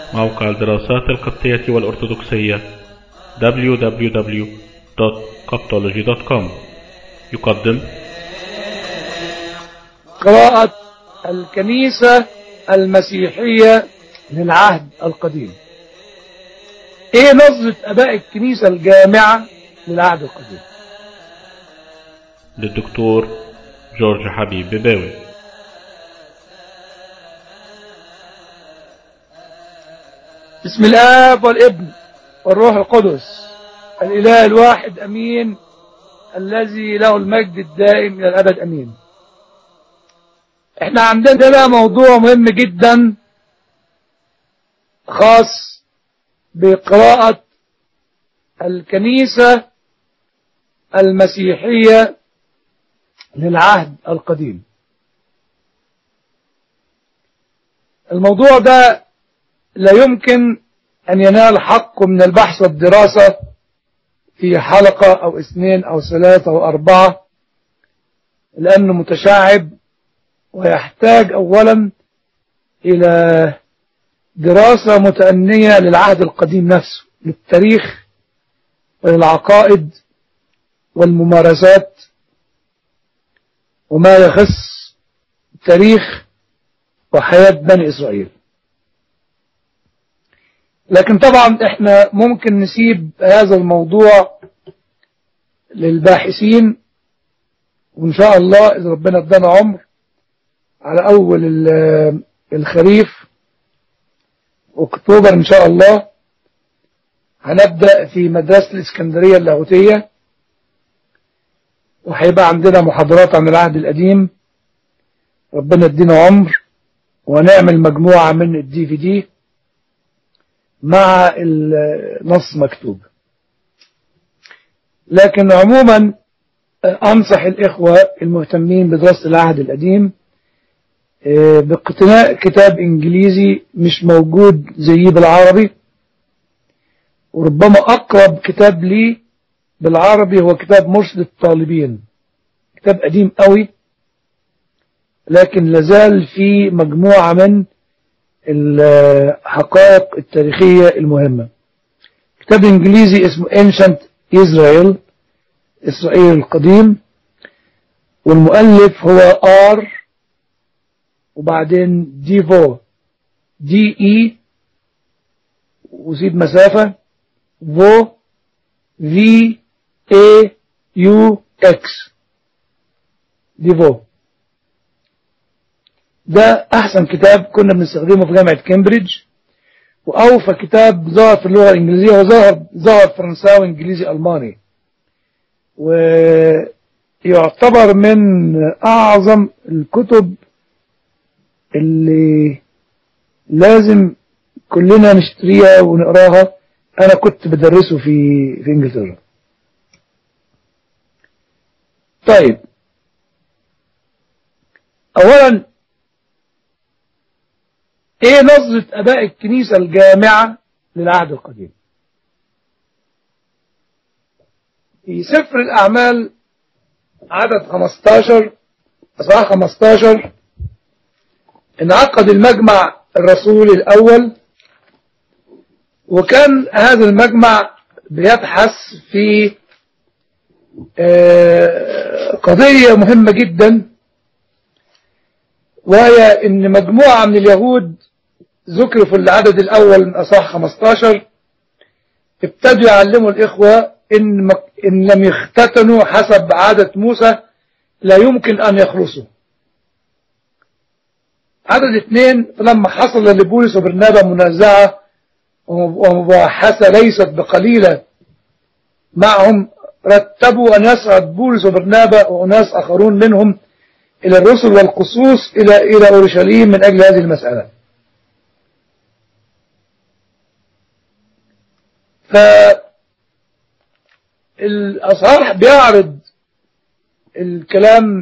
موقع الدراسات القبطية والأرثوذكسية www.coptology.com يقدم قراءة الكنيسة المسيحية للعهد القديم ايه نظرة اباء الكنيسة الجامعة للعهد القديم للدكتور جورج حبيب بباوي بسم الاب والابن والروح القدس الاله الواحد امين الذي له المجد الدائم الى الابد امين احنا عندنا موضوع مهم جدا خاص بقراءة الكنيسة المسيحية للعهد القديم الموضوع ده لا يمكن أن ينال حقه من البحث والدراسة في حلقة أو اثنين أو ثلاثة أو أربعة لأنه متشعب ويحتاج أولا إلى دراسة متأنية للعهد القديم نفسه للتاريخ وللعقائد والممارسات وما يخص تاريخ وحياة بني إسرائيل لكن طبعا احنا ممكن نسيب هذا الموضوع للباحثين وإن شاء الله إذا ربنا ادانا عمر على أول الخريف أكتوبر إن شاء الله هنبدأ في مدرسة الإسكندرية اللاهوتية وهيبقى عندنا محاضرات عن العهد القديم ربنا يدينا عمر ونعمل مجموعة من الدي في دي مع النص مكتوب لكن عموما أنصح الإخوة المهتمين بدراسة العهد القديم باقتناء كتاب إنجليزي مش موجود زيه بالعربي وربما أقرب كتاب لي بالعربي هو كتاب مرشد الطالبين كتاب قديم قوي لكن لازال في مجموعة من الحقائق التاريخية المهمة كتاب إنجليزي اسمه Ancient Israel إسرائيل القديم والمؤلف هو آر وبعدين ديفو دي اي وزيد مسافة فو في اي يو اكس ديفو ده احسن كتاب كنا بنستخدمه في جامعة كامبريدج واوفى كتاب ظهر في اللغة الانجليزية وظهر ظهر فرنساوي انجليزي الماني ويعتبر من اعظم الكتب اللي لازم كلنا نشتريها ونقراها انا كنت بدرسه في في انجلترا طيب اولا ايه نظرة اباء الكنيسة الجامعة للعهد القديم في سفر الاعمال عدد 15 اصحاح 15 انعقد المجمع الرسولي الأول وكان هذا المجمع بيبحث في قضية مهمة جدا وهي ان مجموعة من اليهود ذكروا في العدد الأول من أصح 15 ابتدوا يعلموا الإخوة إن, إن لم يختتنوا حسب عادة موسى لا يمكن أن يخلصوا عدد اثنين فلما حصل لبولس وبرنابا منازعة ومباحثة ليست بقليلة معهم رتبوا أن يصعد بولس وبرنابا وأناس آخرون منهم إلى الرسل والقصوص إلى إلى أورشليم من أجل هذه المسألة فالأصحاح بيعرض الكلام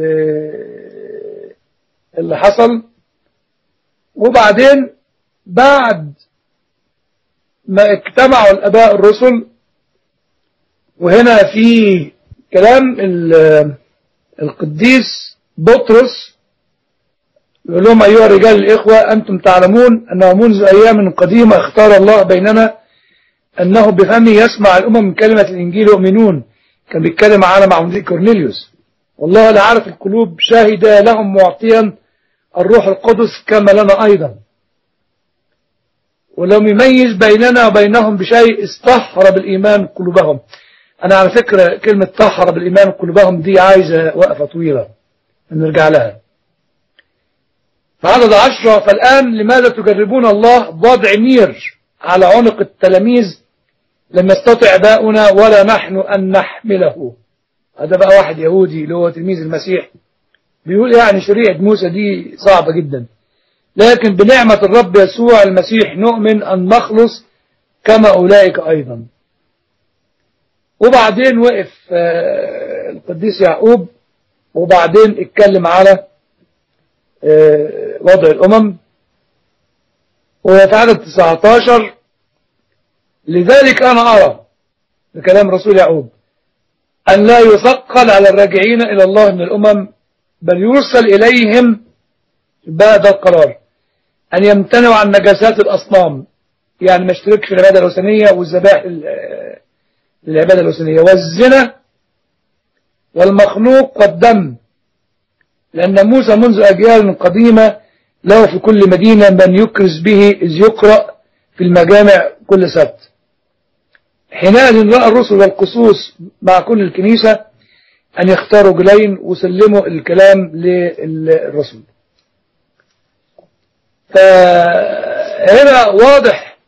اللي حصل وبعدين بعد ما اجتمعوا الاباء الرسل وهنا في كلام القديس بطرس يقول لهم أيها الرجال الإخوة أنتم تعلمون أنه منذ أيام قديمة اختار الله بيننا أنه بفمه يسمع الأمم من كلمة الإنجيل يؤمنون كان بيتكلم على معمودية كورنيليوس والله لا عارف القلوب شاهد لهم معطيا الروح القدس كما لنا أيضا ولم يميز بيننا وبينهم بشيء استحر بالإيمان قلوبهم أنا على فكرة كلمة طهر بالإيمان قلوبهم دي عايزة وقفة طويلة نرجع لها فعدد عشرة فالآن لماذا تجربون الله بوضع نير على عنق التلاميذ لم يستطع اباؤنا ولا نحن أن نحمله هذا بقى واحد يهودي اللي هو تلميذ المسيح بيقول يعني شريعة موسى دي صعبة جدا لكن بنعمة الرب يسوع المسيح نؤمن أن نخلص كما أولئك أيضا وبعدين وقف آه، القديس يعقوب وبعدين اتكلم على آه، وضع الأمم وفي عدد 19 لذلك أنا أرى بكلام رسول يعقوب أن لا يثقل على الراجعين إلى الله من الأمم بل يرسل إليهم بعد القرار أن يمتنعوا عن نجاسات الأصنام يعني ما يشتركش في العبادة الوثنية والذبائح لل- للعبادة الوثنية والزنا والمخنوق والدم لأن موسى منذ أجيال قديمة له في كل مدينة من يكرز به إذ يقرأ في المجامع كل سبت حينئذ رأى الرسل والقصوص مع كل الكنيسة أن يختاروا جلين وسلموا الكلام للرسول فهنا واضح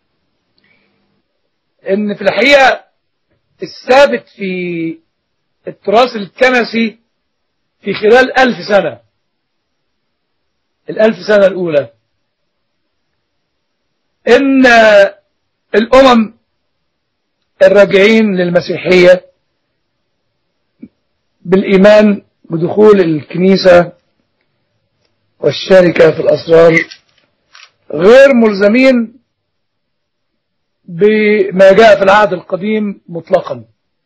ان في الحقيقة الثابت في التراث الكنسي في خلال ألف سنة الألف سنة الأولى إن الأمم الراجعين للمسيحية بالإيمان بدخول الكنيسة والشركة في الأسرار غير ملزمين بما جاء في العهد القديم مطلقا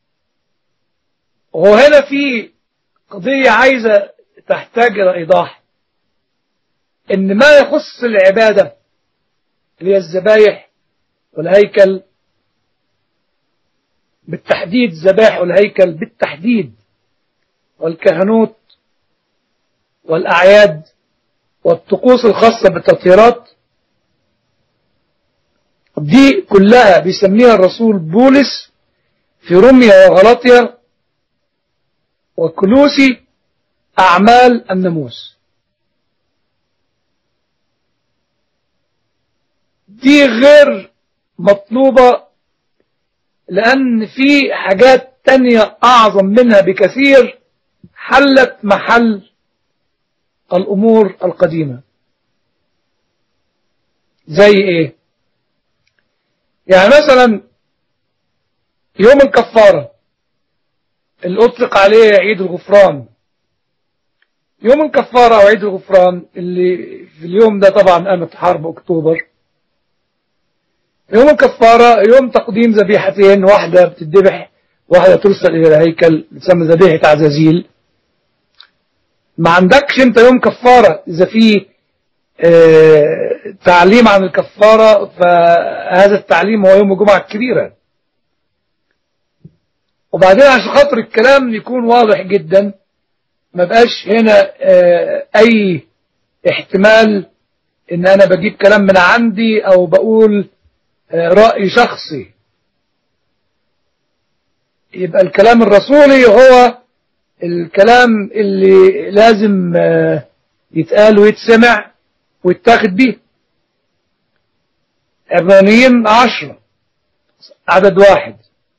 وهو هنا في قضية عايزة تحتاج إلى إيضاح إن ما يخص العبادة اللي هي الذبايح والهيكل بالتحديد ذبائح والهيكل بالتحديد والكهنوت والأعياد والطقوس الخاصة بالتطهيرات دي كلها بيسميها الرسول بولس في روميا وغلطيا وكلوسي أعمال الناموس دي غير مطلوبة لأن في حاجات تانية أعظم منها بكثير حلت محل الأمور القديمة زي إيه يعني مثلا يوم الكفارة اللي أطلق عليه عيد الغفران يوم الكفارة أو عيد الغفران اللي في اليوم ده طبعا قامت حرب أكتوبر يوم الكفارة يوم تقديم ذبيحتين واحدة بتذبح واحدة ترسل إلى الهيكل تسمى ذبيحة عزازيل ما عندكش انت يوم كفارة إذا في اه تعليم عن الكفارة فهذا التعليم هو يوم الجمعة الكبيرة وبعدين عشان خاطر الكلام يكون واضح جدا ما بقاش هنا اه أي احتمال ان انا بجيب كلام من عندي او بقول رأي شخصي يبقى الكلام الرسولي هو الكلام اللي لازم يتقال ويتسمع ويتاخد بيه عبرانيين عشرة عدد واحد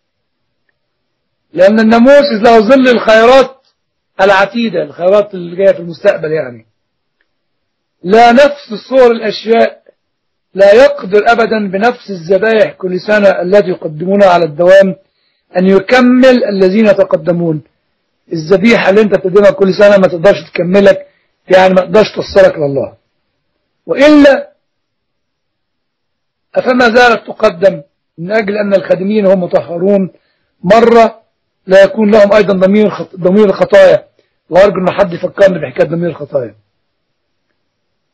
لأن الناموس له ظل الخيرات العتيدة الخيرات اللي جاية في المستقبل يعني لا نفس صور الأشياء لا يقدر أبدا بنفس الذبائح كل سنة التي يقدمونها على الدوام أن يكمل الذين يتقدمون الذبيحة اللي انت بتقدمها كل سنة ما تقدرش تكملك يعني ما تقدرش توصلك لله وإلا أفما زالت تقدم من أجل أن الخادمين هم مطهرون مرة لا يكون لهم أيضا ضمير خط... ضمير الخطايا وأرجو أن حد يفكرني بحكاية ضمير الخطايا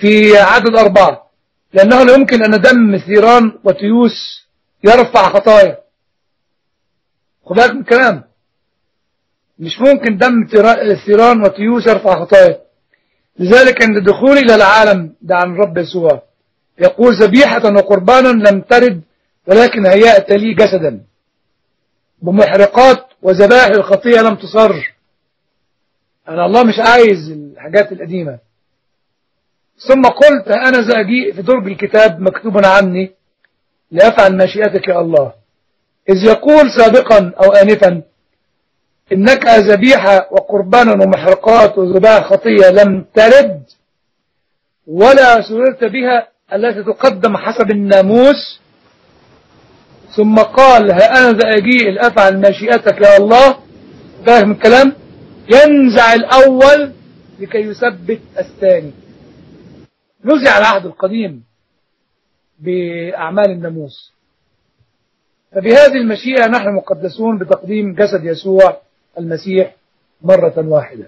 في عدد أربعة لأنه لا يمكن أن دم ثيران وتيوس يرفع خطايا خد بالك من الكلام مش ممكن دم ثيران وتيوس يرفع خطايا لذلك عند دخولي إلى العالم ده عن رب يسوع يقول ذبيحة وقربانا لم ترد ولكن هيأت لي جسدا بمحرقات وذبائح الخطية لم تصر أنا الله مش عايز الحاجات القديمة ثم قلت أنا سأجيء في درج الكتاب مكتوبا عني لأفعل مشيئتك يا الله إذ يقول سابقا أو آنفا إنك ذبيحة وقربانا ومحرقات وذبائح خطية لم ترد ولا سررت بها التي تقدم حسب الناموس ثم قال ها أنا ذا أجيء لأفعل مشيئتك يا الله فاهم الكلام ينزع الأول لكي يثبت الثاني نزع العهد القديم بأعمال الناموس فبهذه المشيئة نحن مقدسون بتقديم جسد يسوع المسيح مرة واحدة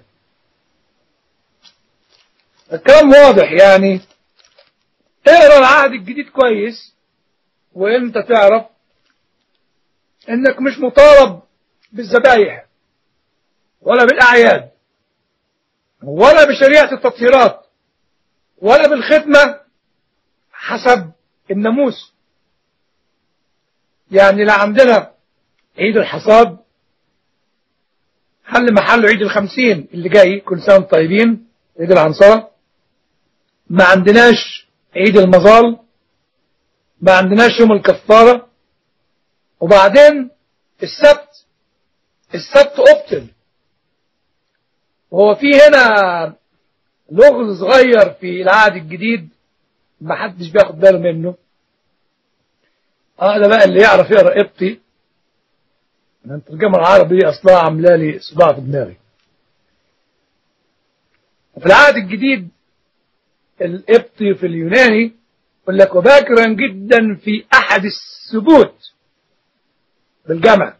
الكلام واضح يعني اقرا العهد الجديد كويس وانت تعرف انك مش مطالب بالذبايح ولا بالاعياد ولا بشريعه التطهيرات ولا بالختمه حسب الناموس يعني لا عندنا عيد الحصاد حل محله عيد الخمسين اللي جاي كل سنه وانتم طيبين عيد العنصره ما عندناش عيد المظال ما عندناش يوم الكفارة وبعدين السبت السبت أبطل وهو في هنا لغز صغير في العهد الجديد ما حدش بياخد باله منه اه ده بقى اللي يعرف يقرا قبطي انا الترجمه العربي اصلها عامله لي صداع في دماغي في العهد الجديد القبطي في اليوناني يقول لك وباكرا جدا في أحد السبوت بالجمع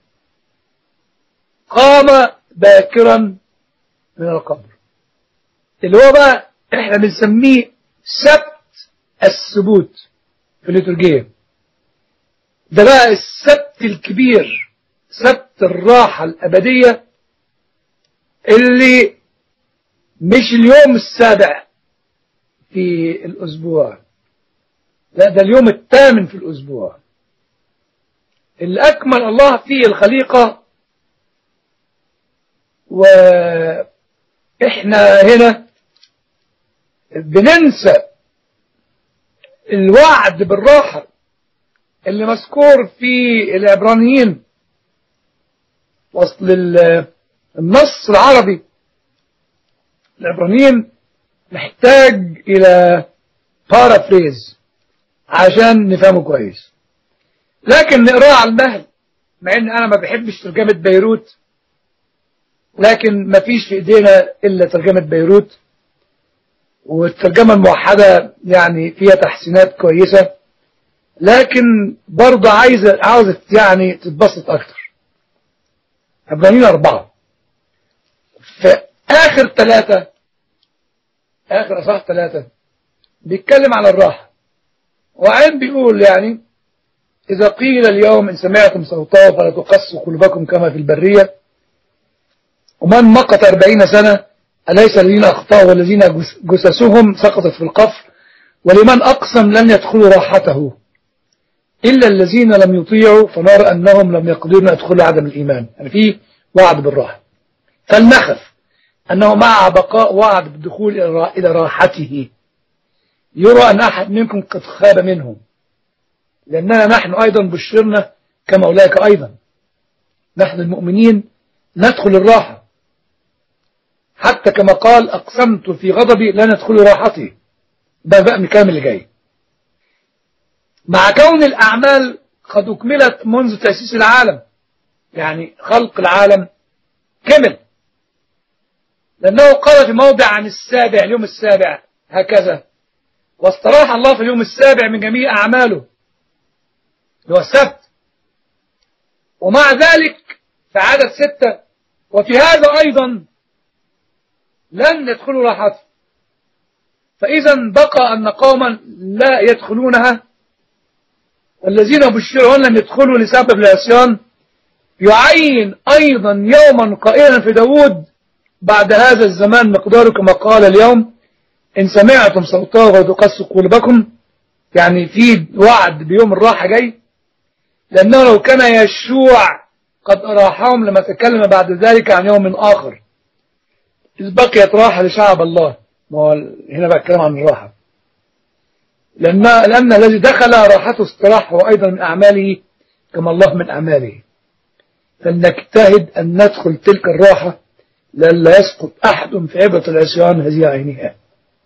قام باكرا من القبر اللي هو بقى احنا بنسميه سبت السبوت في الليتورجية ده بقى السبت الكبير سبت الراحة الأبدية اللي مش اليوم السابع في الأسبوع لا ده اليوم الثامن في الأسبوع اللي أكمل الله فيه الخليقة وإحنا هنا بننسى الوعد بالراحة اللي مذكور في العبرانيين وصل النص العربي العبرانيين محتاج إلى بارافريز عشان نفهمه كويس لكن نقراه على المهل مع ان انا ما بحبش ترجمة بيروت لكن ما فيش في ايدينا الا ترجمة بيروت والترجمة الموحدة يعني فيها تحسينات كويسة لكن برضه عايزة عاوزة يعني تتبسط اكتر عبرانيين اربعة في اخر ثلاثة اخر اصح ثلاثة بيتكلم على الراحة وعين بيقول يعني إذا قيل اليوم إن سمعتم صوته فلا تقسوا قلوبكم كما في البرية ومن مقت أربعين سنة أليس الذين أخطأوا والذين جسسهم سقطت في القفر ولمن أقسم لن يدخلوا راحته إلا الذين لم يطيعوا فنرى أنهم لم يقدرون يدخلوا عدم الإيمان يعني في وعد بالراحة فلنخف أنه مع بقاء وعد بالدخول إلى راحته يرى أن أحد منكم قد خاب منهم لأننا نحن أيضا بشرنا كما أولئك أيضا نحن المؤمنين ندخل الراحة حتى كما قال أقسمت في غضبي لا ندخل راحتي ده بقى من الكلام اللي جاي مع كون الأعمال قد أكملت منذ تأسيس العالم يعني خلق العالم كمل لأنه قال في موضع عن السابع اليوم السابع هكذا واستراح الله في اليوم السابع من جميع أعماله اللي هو السبت ومع ذلك في عدد ستة وفي هذا أيضا لن يدخلوا راحته فإذا بقى أن قوما لا يدخلونها والذين بشروا لم يدخلوا لسبب العصيان يعين أيضا يوما قائلا في داود بعد هذا الزمان مقداره كما قال اليوم إن سمعتم صوته وتقسوا قلوبكم يعني في وعد بيوم الراحة جاي لأنه لو كان يشوع قد أراحهم لما تكلم بعد ذلك عن يوم آخر إذ بقيت راحة لشعب الله ما هو هنا بقى الكلام عن الراحة لأن, لأن الذي دخل راحته استراح هو أيضا من أعماله كما الله من أعماله فلنجتهد أن ندخل تلك الراحة لئلا يسقط أحد في عبرة العصيان هذه عينها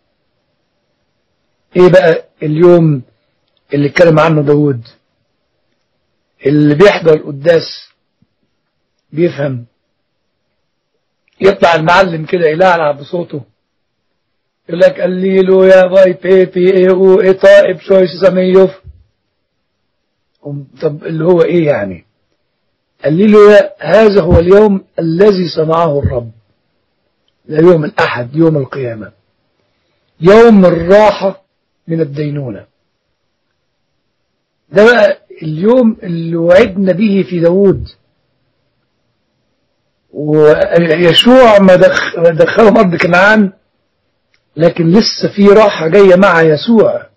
إيه بقى اليوم اللي اتكلم عنه داود اللي بيحضر القداس بيفهم يطلع المعلم كده يلعلع بصوته يقول لك قليلو يا باي بيبي ايه او ايه طائب شويس سميوف طب اللي هو ايه يعني قليلو يا هذا هو اليوم الذي صنعه الرب يوم الأحد يوم القيامة يوم الراحة من الدينونة ده بقى اليوم اللي وعدنا به في داود ويشوع ما دخلهم أرض كنعان لكن لسه في راحة جاية مع يسوع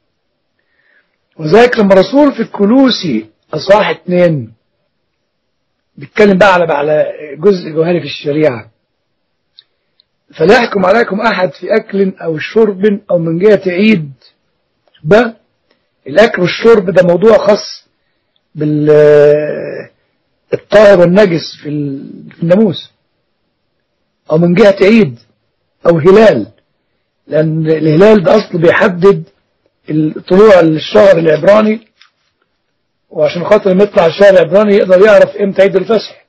وذلك لما الرسول في الكلوسي أصحاح اتنين بيتكلم بقى على على جزء جوهري في الشريعة فلا يحكم عليكم أحد في أكل أو شرب أو من جهة عيد بقى الأكل والشرب ده موضوع خاص بالطاهر والنجس في الناموس أو من جهة عيد أو هلال لأن الهلال ده أصله بيحدد طلوع الشهر العبراني وعشان خاطر لما يطلع الشهر العبراني يقدر يعرف امتى عيد الفسح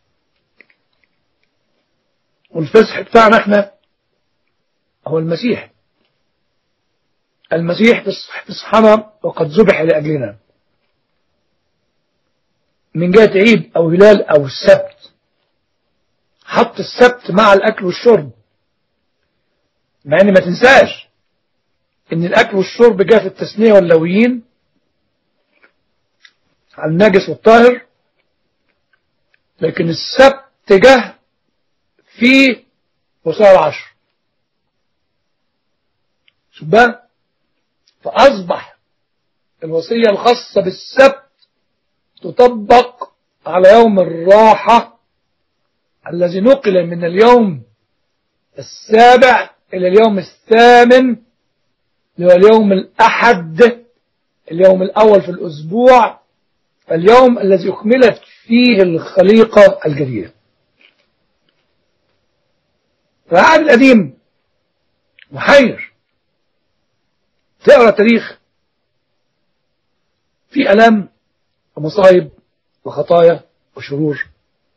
والفسح بتاعنا احنا هو المسيح المسيح فسحنا وقد ذبح لأجلنا من جهة عيد أو هلال أو السبت حط السبت مع الأكل والشرب مع ان ما تنساش ان الأكل والشرب جاء في التثنية واللويين على النجس والطاهر لكن السبت جه في وسائل العشر شوف بقى فأصبح الوصية الخاصة بالسبت تطبق على يوم الراحة الذي نقل من اليوم السابع إلى اليوم الثامن اللي هو اليوم الأحد اليوم الأول في الأسبوع اليوم الذي أكملت فيه الخليقة الجديدة فالعهد القديم محير تقرأ تاريخ في ألم ومصايب وخطايا وشرور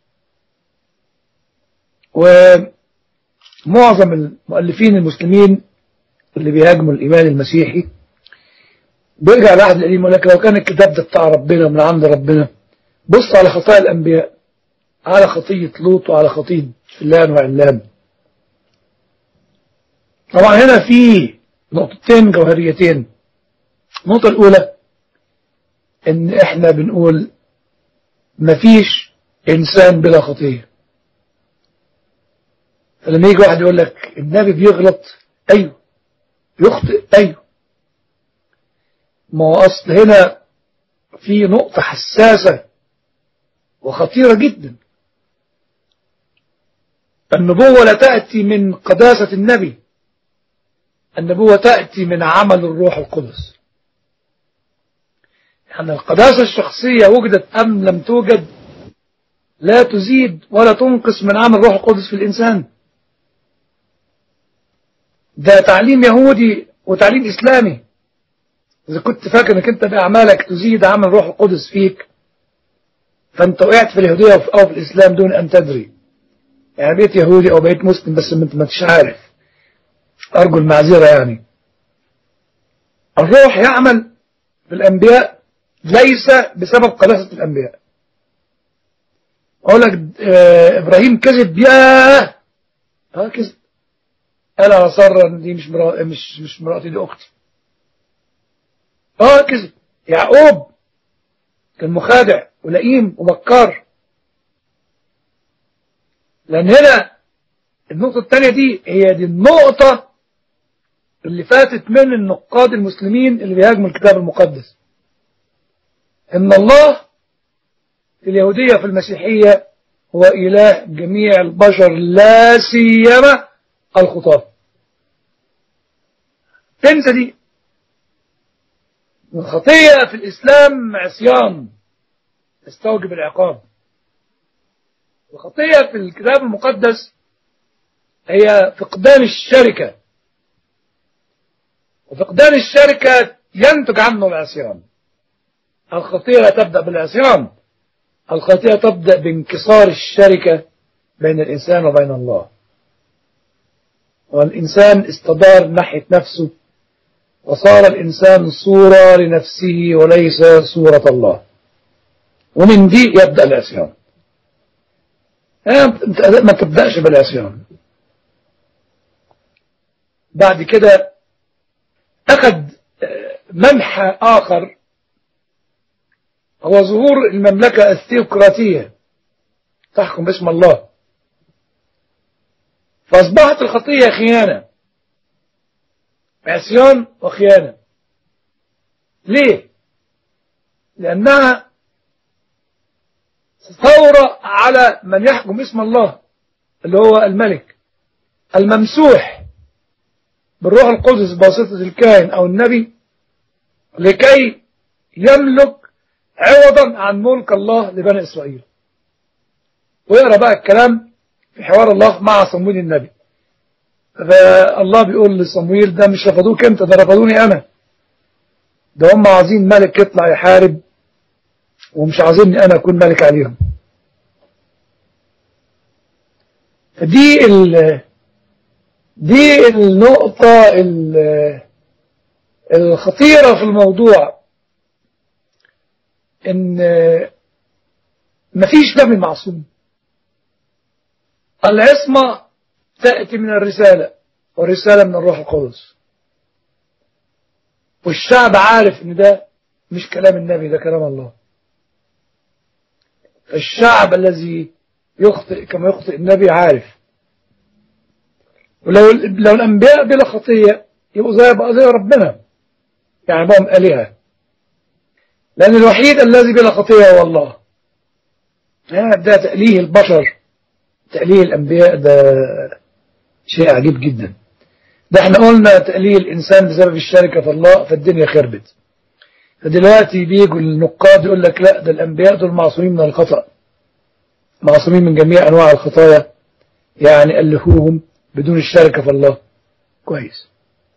ومعظم المؤلفين المسلمين اللي بيهاجموا الإيمان المسيحي بيرجع العهد القديم يقول لك لو كان الكتاب ده بتاع ربنا من عند ربنا بص على خطايا الأنبياء على خطية لوط وعلى خطية فلان وعلان طبعا هنا في نقطتين جوهريتين النقطة الأولى إن إحنا بنقول مفيش إنسان بلا خطية فلما يجي واحد يقول لك النبي بيغلط أيوه يخطئ أيوه ما هو أصل هنا في نقطة حساسة وخطيرة جدا النبوة لا تأتي من قداسة النبي النبوة تأتي من عمل الروح القدس يعني القداسة الشخصية وجدت أم لم توجد لا تزيد ولا تنقص من عمل الروح القدس في الإنسان ده تعليم يهودي وتعليم إسلامي إذا كنت فاكر أنك أنت بأعمالك تزيد عمل الروح القدس فيك فأنت وقعت في اليهودية أو في الإسلام دون أن تدري يعني بقيت يهودي أو بقيت مسلم بس أنت ما انتش عارف أرجو المعذرة يعني الروح يعمل في الأنبياء ليس بسبب قداسة الأنبياء أقول لك آه إبراهيم كذب ياه اه كذب قال على سارة ان دي مش مرا... مش مش مراتي دي اختي اه كذب يعقوب كان مخادع ولئيم ومكار لان هنا النقطة الثانية دي هي دي النقطة اللي فاتت من النقاد المسلمين اللي بيهاجموا الكتاب المقدس ان الله في اليهودية في المسيحية هو إله جميع البشر لا سيما الخطاة تنسى دي الخطية في الإسلام عصيان تستوجب العقاب الخطية في الكتاب المقدس هي فقدان الشركة وفقدان الشركة ينتج عنه العصيان الخطية لا تبدأ بالعصيان الخطيئة تبدأ بانكسار الشركة بين الإنسان وبين الله والإنسان استدار ناحية نفسه وصار الإنسان صورة لنفسه وليس صورة الله ومن دي يبدأ العصيان ما تبدأش بالعصيان بعد كده أخذ منحى آخر هو ظهور المملكة الثيوقراطية تحكم باسم الله فأصبحت الخطية خيانة عصيان وخيانة ليه؟ لأنها ثورة على من يحكم اسم الله اللي هو الملك الممسوح بالروح القدس بواسطة الكاهن أو النبي لكي يملك عوضا عن ملك الله لبني إسرائيل ويقرأ بقى الكلام في حوار الله مع صمويل النبي فالله بيقول لصمويل ده مش رفضوك انت ده رفضوني انا ده هم عايزين ملك يطلع يحارب ومش عايزيني انا اكون ملك عليهم فدي ال دي النقطة الخطيرة في الموضوع ان مفيش نبي معصوم العصمة تأتي من الرسالة والرسالة من الروح القدس والشعب عارف ان ده مش كلام النبي ده كلام الله الشعب الذي يخطئ كما يخطئ النبي عارف ولو لو الأنبياء بلا خطية يبقوا زي بقى زي ربنا يعني بهم آلهة لأن الوحيد الذي بلا خطية هو الله ده تأليه البشر تأليه الأنبياء ده شيء عجيب جدا ده احنا قلنا تأليه الإنسان بسبب الشركة في الله فالدنيا خربت فدلوقتي بيجوا النقاد يقول لك لا ده الأنبياء دول معصومين من الخطأ معصومين من جميع أنواع الخطايا يعني ألهوهم بدون الشركة في الله كويس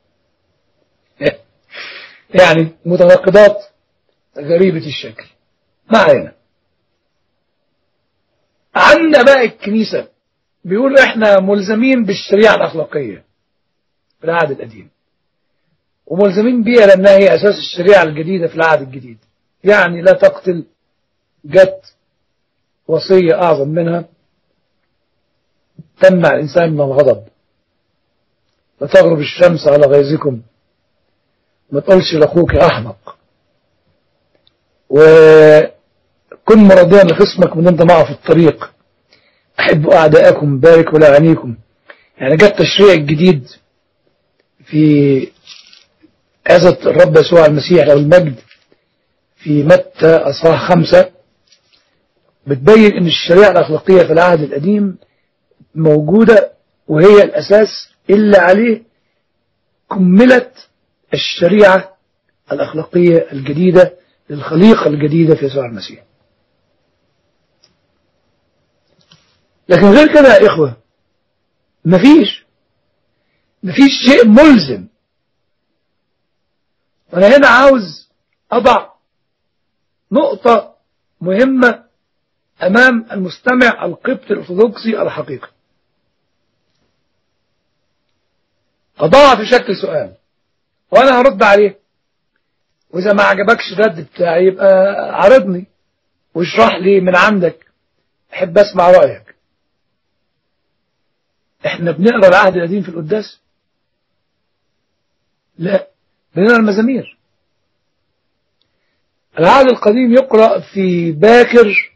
يعني متناقضات غريبة الشكل ما علينا عندنا بقى الكنيسة بيقول احنا ملزمين بالشريعة الأخلاقية في العهد القديم وملزمين بيها لأنها هي أساس الشريعة الجديدة في العهد الجديد يعني لا تقتل جت وصية أعظم منها تمنع الإنسان من الغضب لا تغرب الشمس على غيظكم ما تقولش لأخوك أحمق وكن مرضيا لخصمك من أنت معه في الطريق أحبوا أعداءكم بارك ولا عنيكم يعني جاء التشريع الجديد في عزة الرب يسوع المسيح له المجد في متى أصحاح خمسة بتبين أن الشريعة الأخلاقية في العهد القديم موجودة وهي الأساس اللي عليه كملت الشريعة الأخلاقية الجديدة للخليقة الجديدة في يسوع المسيح لكن غير كده يا إخوة مفيش مفيش شيء ملزم وأنا هنا عاوز أضع نقطة مهمة أمام المستمع القبط الأرثوذكسي الحقيقي أضعها في شكل سؤال وأنا هرد عليه وإذا ما عجبكش الرد بتاعي يبقى عرضني واشرح لي من عندك أحب أسمع رأيك إحنا بنقرأ العهد القديم في القداس لا بنقرا المزامير العهد القديم يقرأ في باكر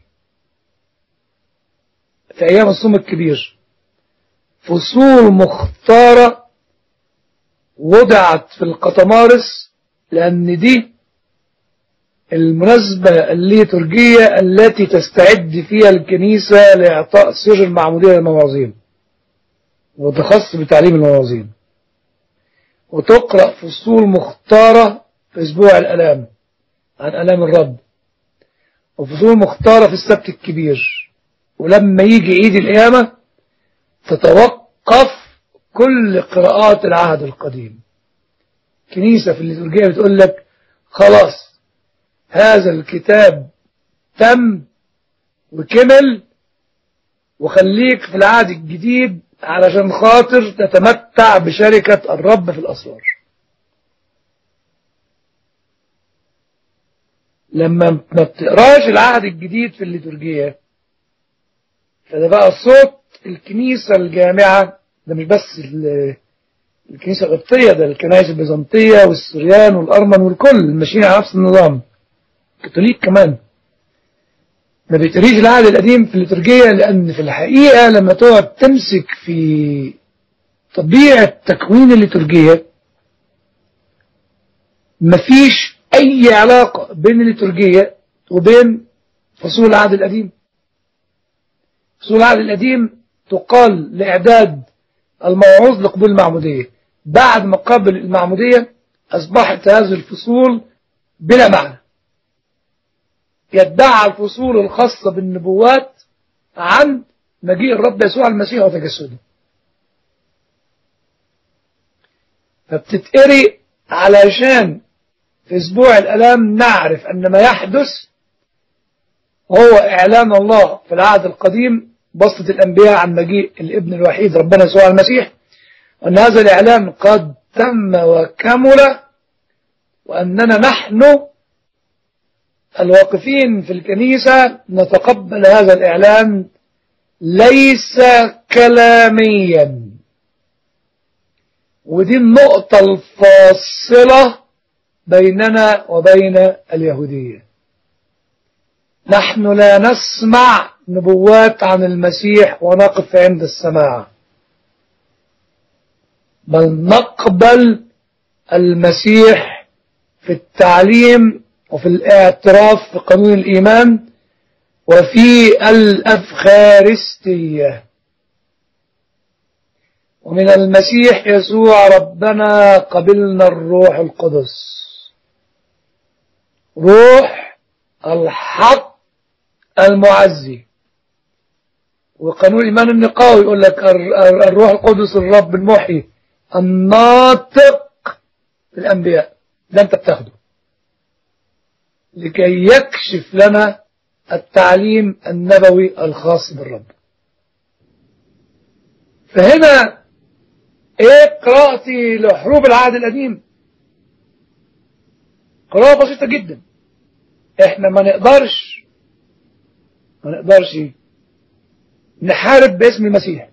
في أيام الصوم الكبير فصول مختارة وضعت في القطمارس لأن دي المناسبة الليتورجية التي تستعد فيها الكنيسة لإعطاء سر المعمودية للمواعظين وتخص بتعليم المواعظين وتقرأ فصول مختارة في أسبوع الألام عن ألام الرب وفصول مختارة في السبت الكبير ولما يجي عيد القيامة تتوقف كل قراءات العهد القديم كنيسة في الليتورجية بتقول لك خلاص هذا الكتاب تم وكمل وخليك في العهد الجديد علشان خاطر تتمتع بشركة الرب في الأسرار لما ما بتقراش العهد الجديد في الليتورجية فده بقى صوت الكنيسة الجامعة ده مش بس الكنيسة القبطية ده الكنائس البيزنطية والسريان والأرمن والكل ماشيين على نفس النظام كاثوليك كمان ما بيتريش العهد القديم في الليتورجية لأن في الحقيقة لما تقعد تمسك في طبيعة تكوين الليتورجية مفيش أي علاقة بين الليتورجية وبين فصول العهد القديم فصول العهد القديم تقال لإعداد الموعوظ لقبول المعمودية بعد ما قبل المعمودية أصبحت هذه الفصول بلا معنى يدعى الفصول الخاصة بالنبوات عن مجيء الرب يسوع المسيح وتجسده فبتتقري علشان في اسبوع الالام نعرف ان ما يحدث هو اعلان الله في العهد القديم بسطة الانبياء عن مجيء الابن الوحيد ربنا يسوع المسيح وان هذا الاعلان قد تم وكمل واننا نحن الواقفين في الكنيسة نتقبل هذا الإعلان ليس كلاميا ودي النقطة الفاصلة بيننا وبين اليهودية نحن لا نسمع نبوات عن المسيح ونقف عند السماع بل نقبل المسيح في التعليم وفي الاعتراف في قانون الإيمان وفي الأفخارستية ومن المسيح يسوع ربنا قبلنا الروح القدس روح الحق المعزي وقانون الإيمان النقاوي يقول لك الروح القدس الرب المحيي الناطق في الأنبياء ده أنت بتاخده لكي يكشف لنا التعليم النبوي الخاص بالرب فهنا ايه قراءتي لحروب العهد القديم قراءة بسيطة جدا احنا ما نقدرش ما نقدرش نحارب باسم المسيح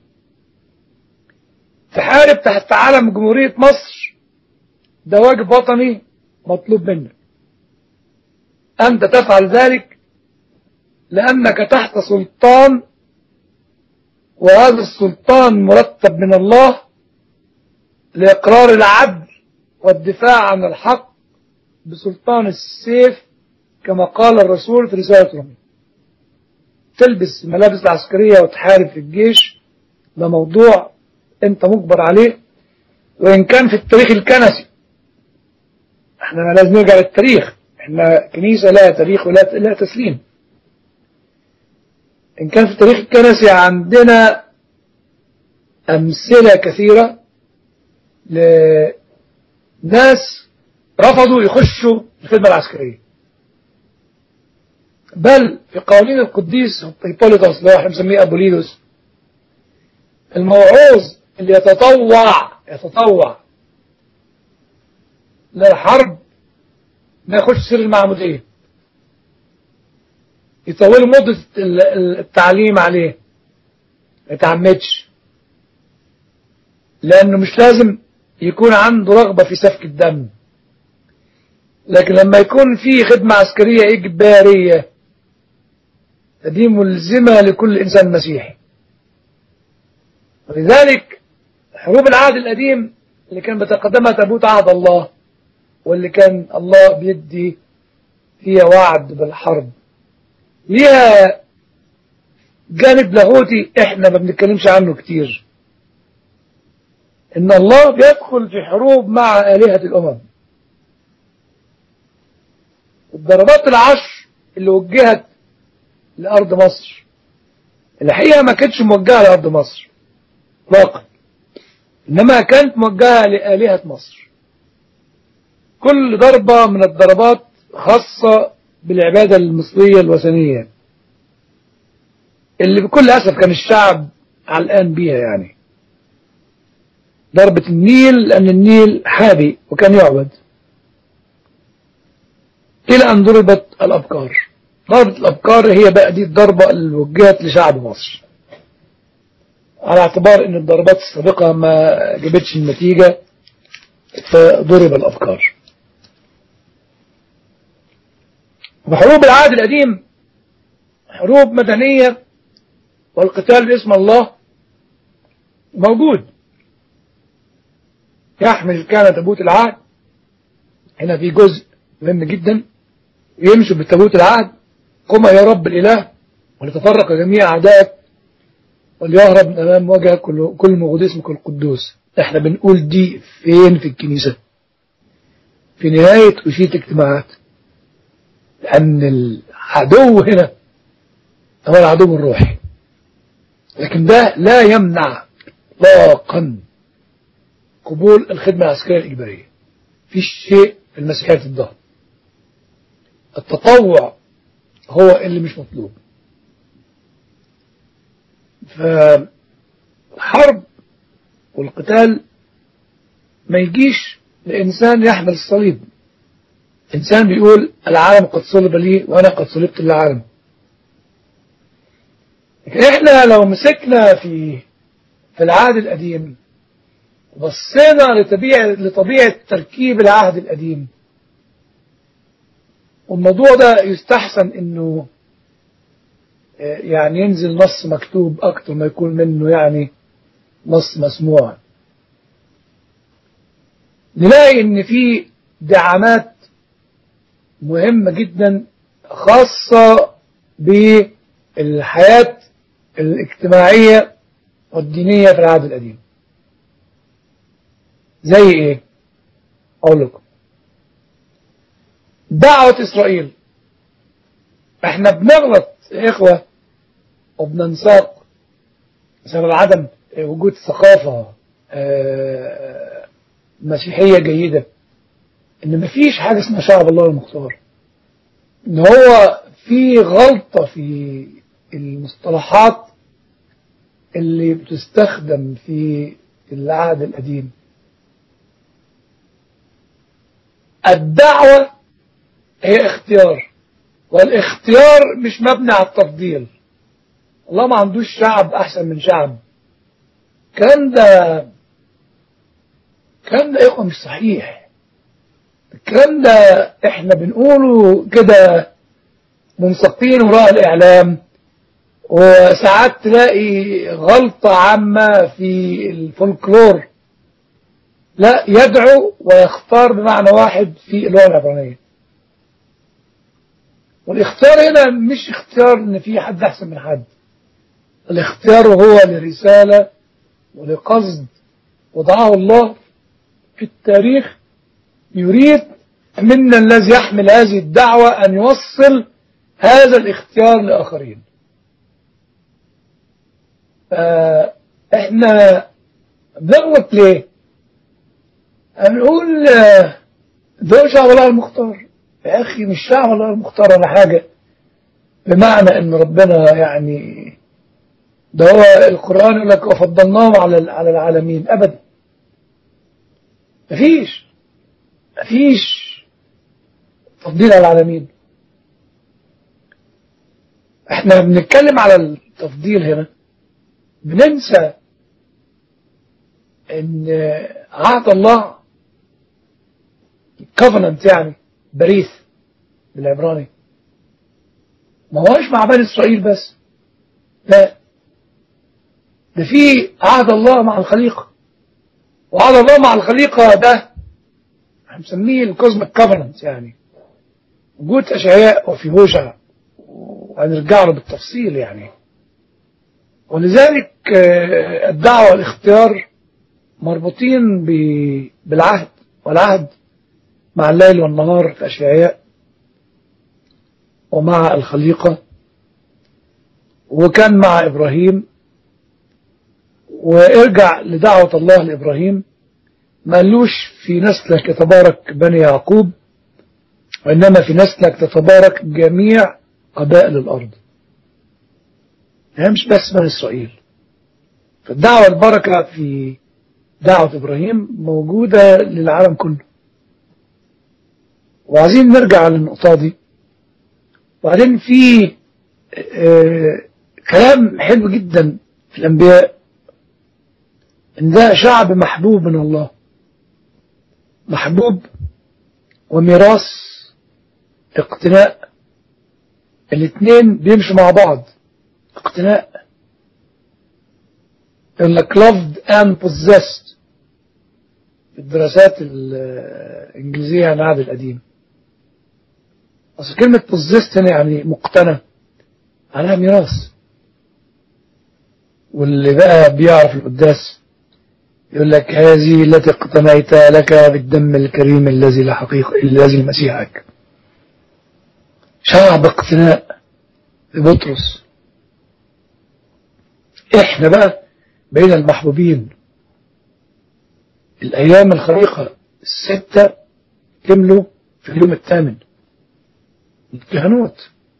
تحارب تحت علم جمهورية مصر ده واجب وطني مطلوب منك أنت تفعل ذلك لأنك تحت سلطان وهذا السلطان مرتب من الله لإقرار العدل والدفاع عن الحق بسلطان السيف كما قال الرسول في رسالة رومي تلبس ملابس العسكرية وتحارب في الجيش ده موضوع انت مجبر عليه وإن كان في التاريخ الكنسي احنا لازم نرجع للتاريخ احنا كنيسة لها تاريخ ولا لها تسليم إن كان في التاريخ الكنسي عندنا أمثلة كثيرة لناس رفضوا يخشوا الخدمة العسكرية بل في قوانين القديس هيبوليتوس اللي هو احنا بنسميه أبوليدوس الموعوظ اللي يتطوع يتطوع للحرب ما يخش سر المعمودية يطولوا مدة التعليم عليه ما يتعمدش لأنه مش لازم يكون عنده رغبة في سفك الدم لكن لما يكون في خدمة عسكرية إجبارية دي ملزمة لكل إنسان مسيحي ولذلك حروب العهد القديم اللي كان بتقدمها تابوت عهد الله واللي كان الله بيدي فيها وعد بالحرب ليها جانب لاهوتي احنا ما بنتكلمش عنه كتير ان الله بيدخل في حروب مع آلهة الأمم الضربات العشر اللي وجهت لأرض مصر الحقيقة ما كانتش موجهة لأرض مصر اطلاقا إنما كانت موجهة لآلهة مصر كل ضربة من الضربات خاصة بالعبادة المصرية الوثنية اللي بكل أسف كان الشعب علقان بيها يعني ضربة النيل لأن النيل حابي وكان يعبد إلى أن ضربت الأبكار ضربة الأبكار هي بقى دي الضربة اللي وجهت لشعب مصر على اعتبار أن الضربات السابقة ما جابتش النتيجة فضرب الأبكار وحروب العهد القديم حروب مدنية والقتال باسم الله موجود يحمل كان تابوت العهد هنا في جزء مهم جدا يمشوا بتابوت العهد قم يا رب الإله ولتفرق جميع أعدائك وليهرب من أمام وجهك كل كل موجود اسمك القدوس احنا بنقول دي فين في الكنيسة في نهاية أشية اجتماعات لأن العدو هنا هو العدو الروحي لكن ده لا يمنع اطلاقا قبول الخدمة العسكرية الإجبارية في شيء في المسيحية ضدها التطوع هو اللي مش مطلوب فالحرب والقتال ما يجيش لإنسان يحمل الصليب إنسان بيقول العالم قد صلب لي وأنا قد صلبت للعالم لكن إحنا لو مسكنا في في العهد القديم وبصينا لطبيعة, لطبيعة تركيب العهد القديم والموضوع ده يستحسن انه يعني ينزل نص مكتوب اكتر ما يكون منه يعني نص مسموع نلاقي ان في دعامات مهمة جدا خاصة بالحياة الاجتماعية والدينية في العهد القديم زي ايه اقول لكم دعوة اسرائيل احنا بنغلط يا اخوة وبننساق بسبب عدم وجود ثقافة مسيحية جيدة ان مفيش حاجة اسمها شعب الله المختار ان هو في غلطة في المصطلحات اللي بتستخدم في العهد القديم الدعوة هي اختيار والاختيار مش مبني على التفضيل الله ما عندوش شعب احسن من شعب الكلام ده الكلام ده يا اخوة مش صحيح الكلام ده احنا بنقوله كده منسقين وراء الاعلام وساعات تلاقي غلطة عامة في الفولكلور لا يدعو ويختار بمعنى واحد في اللغة العبرانية والاختيار هنا مش اختيار ان في حد احسن من حد الاختيار هو لرسالة ولقصد وضعه الله في التاريخ يريد منا الذي يحمل هذه الدعوة أن يوصل هذا الاختيار لآخرين احنا بنغلط ليه هنقول ده شعب الله المختار يا أخي مش شعب الله المختار ولا حاجة بمعنى أن ربنا يعني ده هو القرآن يقول لك وفضلناهم على على العالمين أبدا مفيش مفيش تفضيل على العالمين احنا بنتكلم على التفضيل هنا بننسى ان عهد الله covenant يعني بريث بالعبراني ما هوش مع بني اسرائيل بس لا ده في عهد الله مع الخليقة وعهد الله مع الخليقة ده هنسميه الكوزميك كوفننت يعني وجود أشعياء وفي هوشع وهنرجع له بالتفصيل يعني ولذلك آه، الدعوة والاختيار مربوطين ب- بالعهد والعهد مع الليل والنهار في أشعياء ومع الخليقة وكان مع إبراهيم وارجع لدعوة الله لإبراهيم ما قالوش في نسلك يتبارك بني يعقوب وإنما في نسلك تتبارك جميع قبائل الأرض هي مش بس بني إسرائيل فالدعوة البركة في دعوة إبراهيم موجودة للعالم كله وعايزين نرجع للنقطة دي وبعدين في آه، كلام حلو جدا في الأنبياء إن ده شعب محبوب من الله محبوب وميراث اقتناء الاثنين بيمشوا مع بعض اقتناء يقول لك loved and possessed في الدراسات الإنجليزية عن العهد القديم أصل كلمة possessed هنا يعني مقتنى عليها ميراث واللي بقى بيعرف القداس يقول لك هذه التي اقتنيت لك بالدم الكريم الذي لا حقيقة الذي مسيحك شعب اقتناء لبطرس احنا بقى بين المحبوبين الايام الخليقة الستة كملوا في اليوم الثامن الكهنوت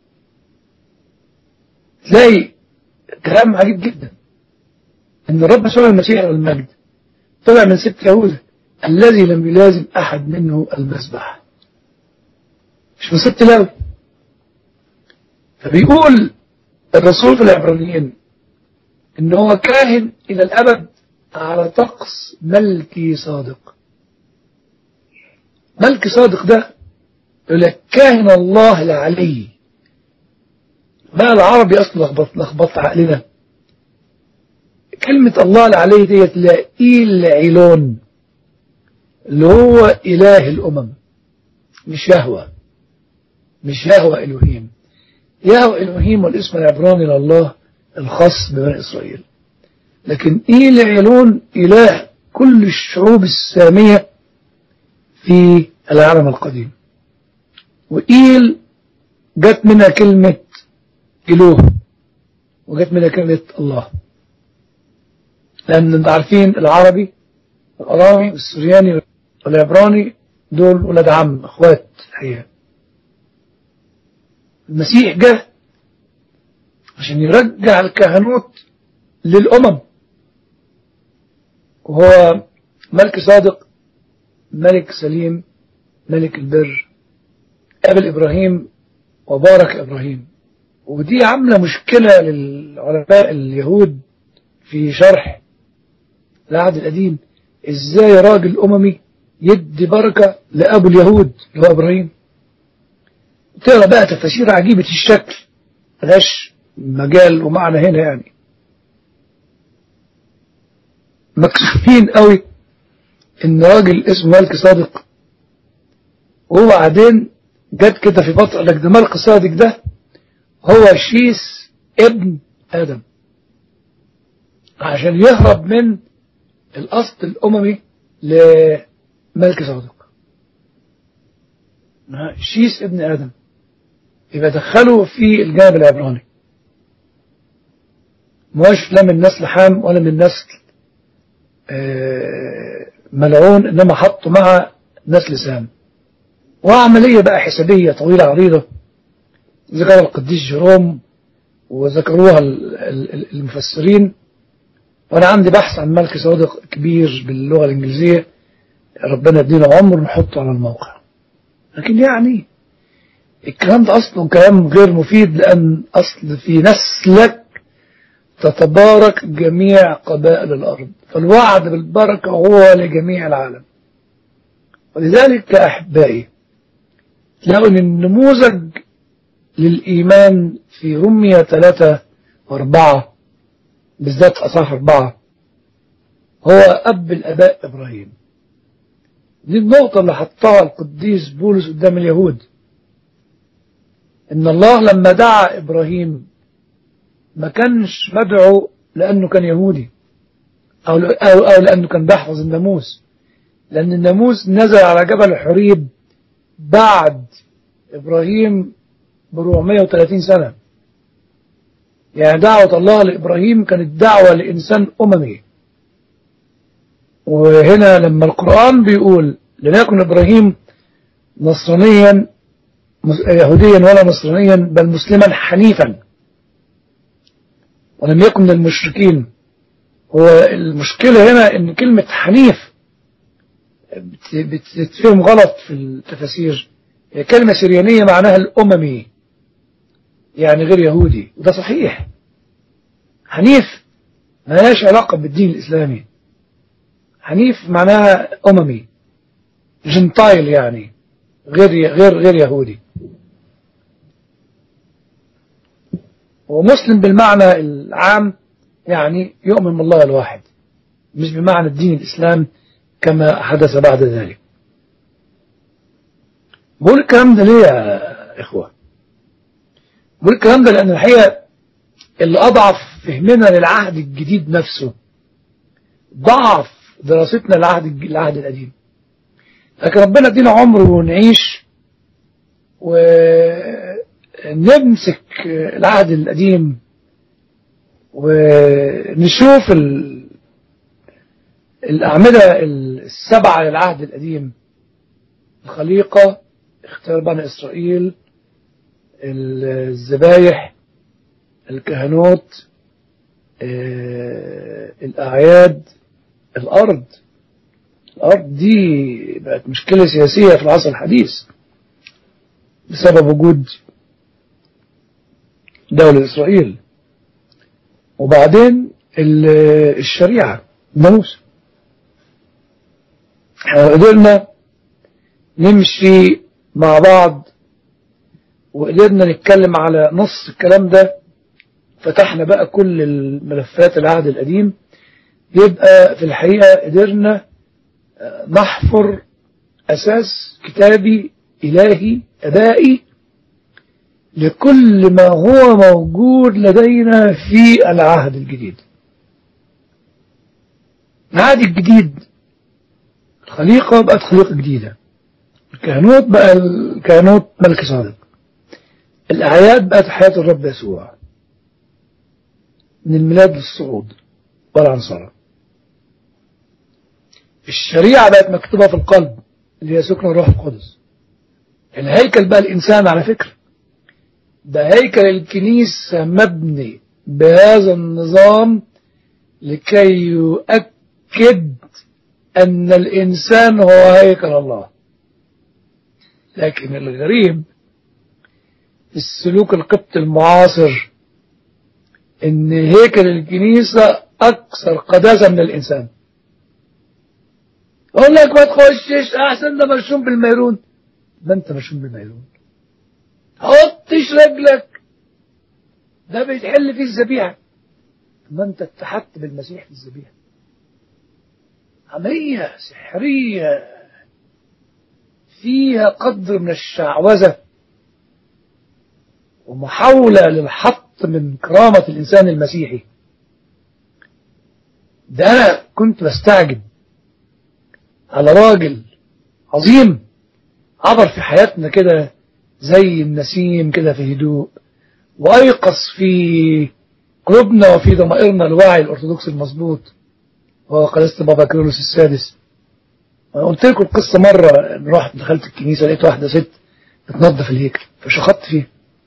تلاقي كلام عجيب جدا ان الرب يسوع المسيح والمجد طلع من ست يهوذا الذي لم يلازم احد منه المذبح مش من ست لاوي فبيقول الرسول في العبرانيين ان هو كاهن الى الابد على طقس ملكي صادق ملكي صادق ده يقول لك كاهن الله العلي بقى العربي اصلا لخبط لخبط عقلنا كلمة الله العلي ديت لائيل عيلون اللي هو إله الأمم مش يهوى مش يهوى إلهيم يهوى إلهيم والاسم العبراني لله الخاص ببني إسرائيل لكن إيل عيلون إله كل الشعوب السامية في العالم القديم وإيل جت منها كلمة إله وجت منها كلمة الله لأن انت عارفين العربي والأرامي والسرياني والعبراني دول ولاد عم اخوات الحقيقة المسيح جه عشان يرجع الكهنوت للأمم وهو ملك صادق ملك سليم ملك البر قابل إبراهيم وبارك إبراهيم ودي عاملة مشكلة للعلماء اليهود في شرح العهد القديم ازاي راجل أممي يدي بركة لأبو اليهود اللي هو إبراهيم تقرا بقى تفاسير عجيبة الشكل ملهاش مجال ومعنى هنا يعني مكسوفين قوي ان راجل اسمه ملك صادق وهو بعدين جت كده في فترة لك ده ملك صادق ده هو شيس ابن آدم عشان يهرب من الأصل الأممي لملك صادق شيس ابن آدم يبقى دخله في الجانب العبراني مش لا من نسل حام ولا من نسل ملعون إنما حطه مع نسل سام وعملية بقى حسابية طويلة عريضة ذكرها القديس جيروم وذكروها المفسرين وأنا عندي بحث عن ملك صادق كبير باللغة الإنجليزية ربنا يدينا عمر نحطه على الموقع لكن يعني الكلام ده أصلا كلام غير مفيد لأن أصل في نسلك تتبارك جميع قبائل الأرض فالوعد بالبركة هو لجميع العالم ولذلك أحبائي تلاقوا أن النموذج للإيمان في رمية ثلاثة وأربعة بالذات أصح أربعة هو أب الأباء إبراهيم دي النقطة اللي حطها القديس بولس قدام اليهود إن الله لما دعا إبراهيم ما كانش مدعو لأنه كان يهودي أو, أو, أو لأنه كان بيحفظ الناموس لأن الناموس نزل على جبل حريب بعد إبراهيم ب 430 سنة يعني دعوة الله لإبراهيم كانت دعوة لإنسان أممي وهنا لما القرآن بيقول لم يكن إبراهيم نصرانيا يهوديا ولا نصرانيا بل مسلما حنيفا ولم يكن من المشركين هو المشكلة هنا ان كلمة حنيف بتتفهم غلط في التفاسير هي كلمة سريانية معناها الأممي يعني غير يهودي وده صحيح حنيف ما لهاش علاقة بالدين الإسلامي حنيف معناها أممي جنتايل يعني غير غير غير يهودي ومسلم بالمعنى العام يعني يؤمن بالله الواحد مش بمعنى الدين الإسلام كما حدث بعد ذلك بقول الكلام ده ليه يا إخوة بقول الكلام ده لأن الحقيقة اللي أضعف فهمنا للعهد الجديد نفسه ضعف دراستنا للعهد العهد القديم لكن ربنا ادينا عمر ونعيش ونمسك العهد القديم ونشوف ال... الأعمدة السبعة للعهد القديم الخليقة اختيار بني إسرائيل الذبايح الكهنوت الأعياد الأرض الأرض دي بقت مشكلة سياسية في العصر الحديث بسبب وجود دولة إسرائيل وبعدين الشريعة الناموس قدرنا نمشي مع بعض وقدرنا نتكلم على نص الكلام ده فتحنا بقى كل الملفات العهد القديم يبقى في الحقيقة قدرنا نحفر أساس كتابي إلهي أبائي لكل ما هو موجود لدينا في العهد الجديد العهد الجديد الخليقة بقت خليقة جديدة الكهنوت بقى الكهنوت ملك صادق الأعياد بقت حياة الرب يسوع من الميلاد للصعود والعنصرة الشريعة بقت مكتوبة في القلب اللي هي سكن الروح القدس الهيكل بقى الإنسان على فكرة ده هيكل الكنيسة مبني بهذا النظام لكي يؤكد أن الإنسان هو هيكل الله لكن الغريب السلوك القبط المعاصر ان هيكل الكنيسة اكثر قداسة من الانسان اقول لك ما تخشش احسن ده مرشوم بالميرون ما انت مرشوم بالميرون حطش رجلك ده بيتحل فيه الذبيحة ما انت اتحدت بالمسيح في الذبيحة عملية سحرية فيها قدر من الشعوذة ومحاولة للحط من كرامة الإنسان المسيحي ده أنا كنت بستعجب على راجل عظيم عبر في حياتنا كده زي النسيم كده في هدوء وأيقظ في قلوبنا وفي ضمائرنا الوعي الأرثوذكسي المظبوط وهو قداسة بابا كيرلس السادس أنا قلت لكم القصة مرة رحت دخلت الكنيسة لقيت واحدة ست بتنظف الهيكل فشخطت فيه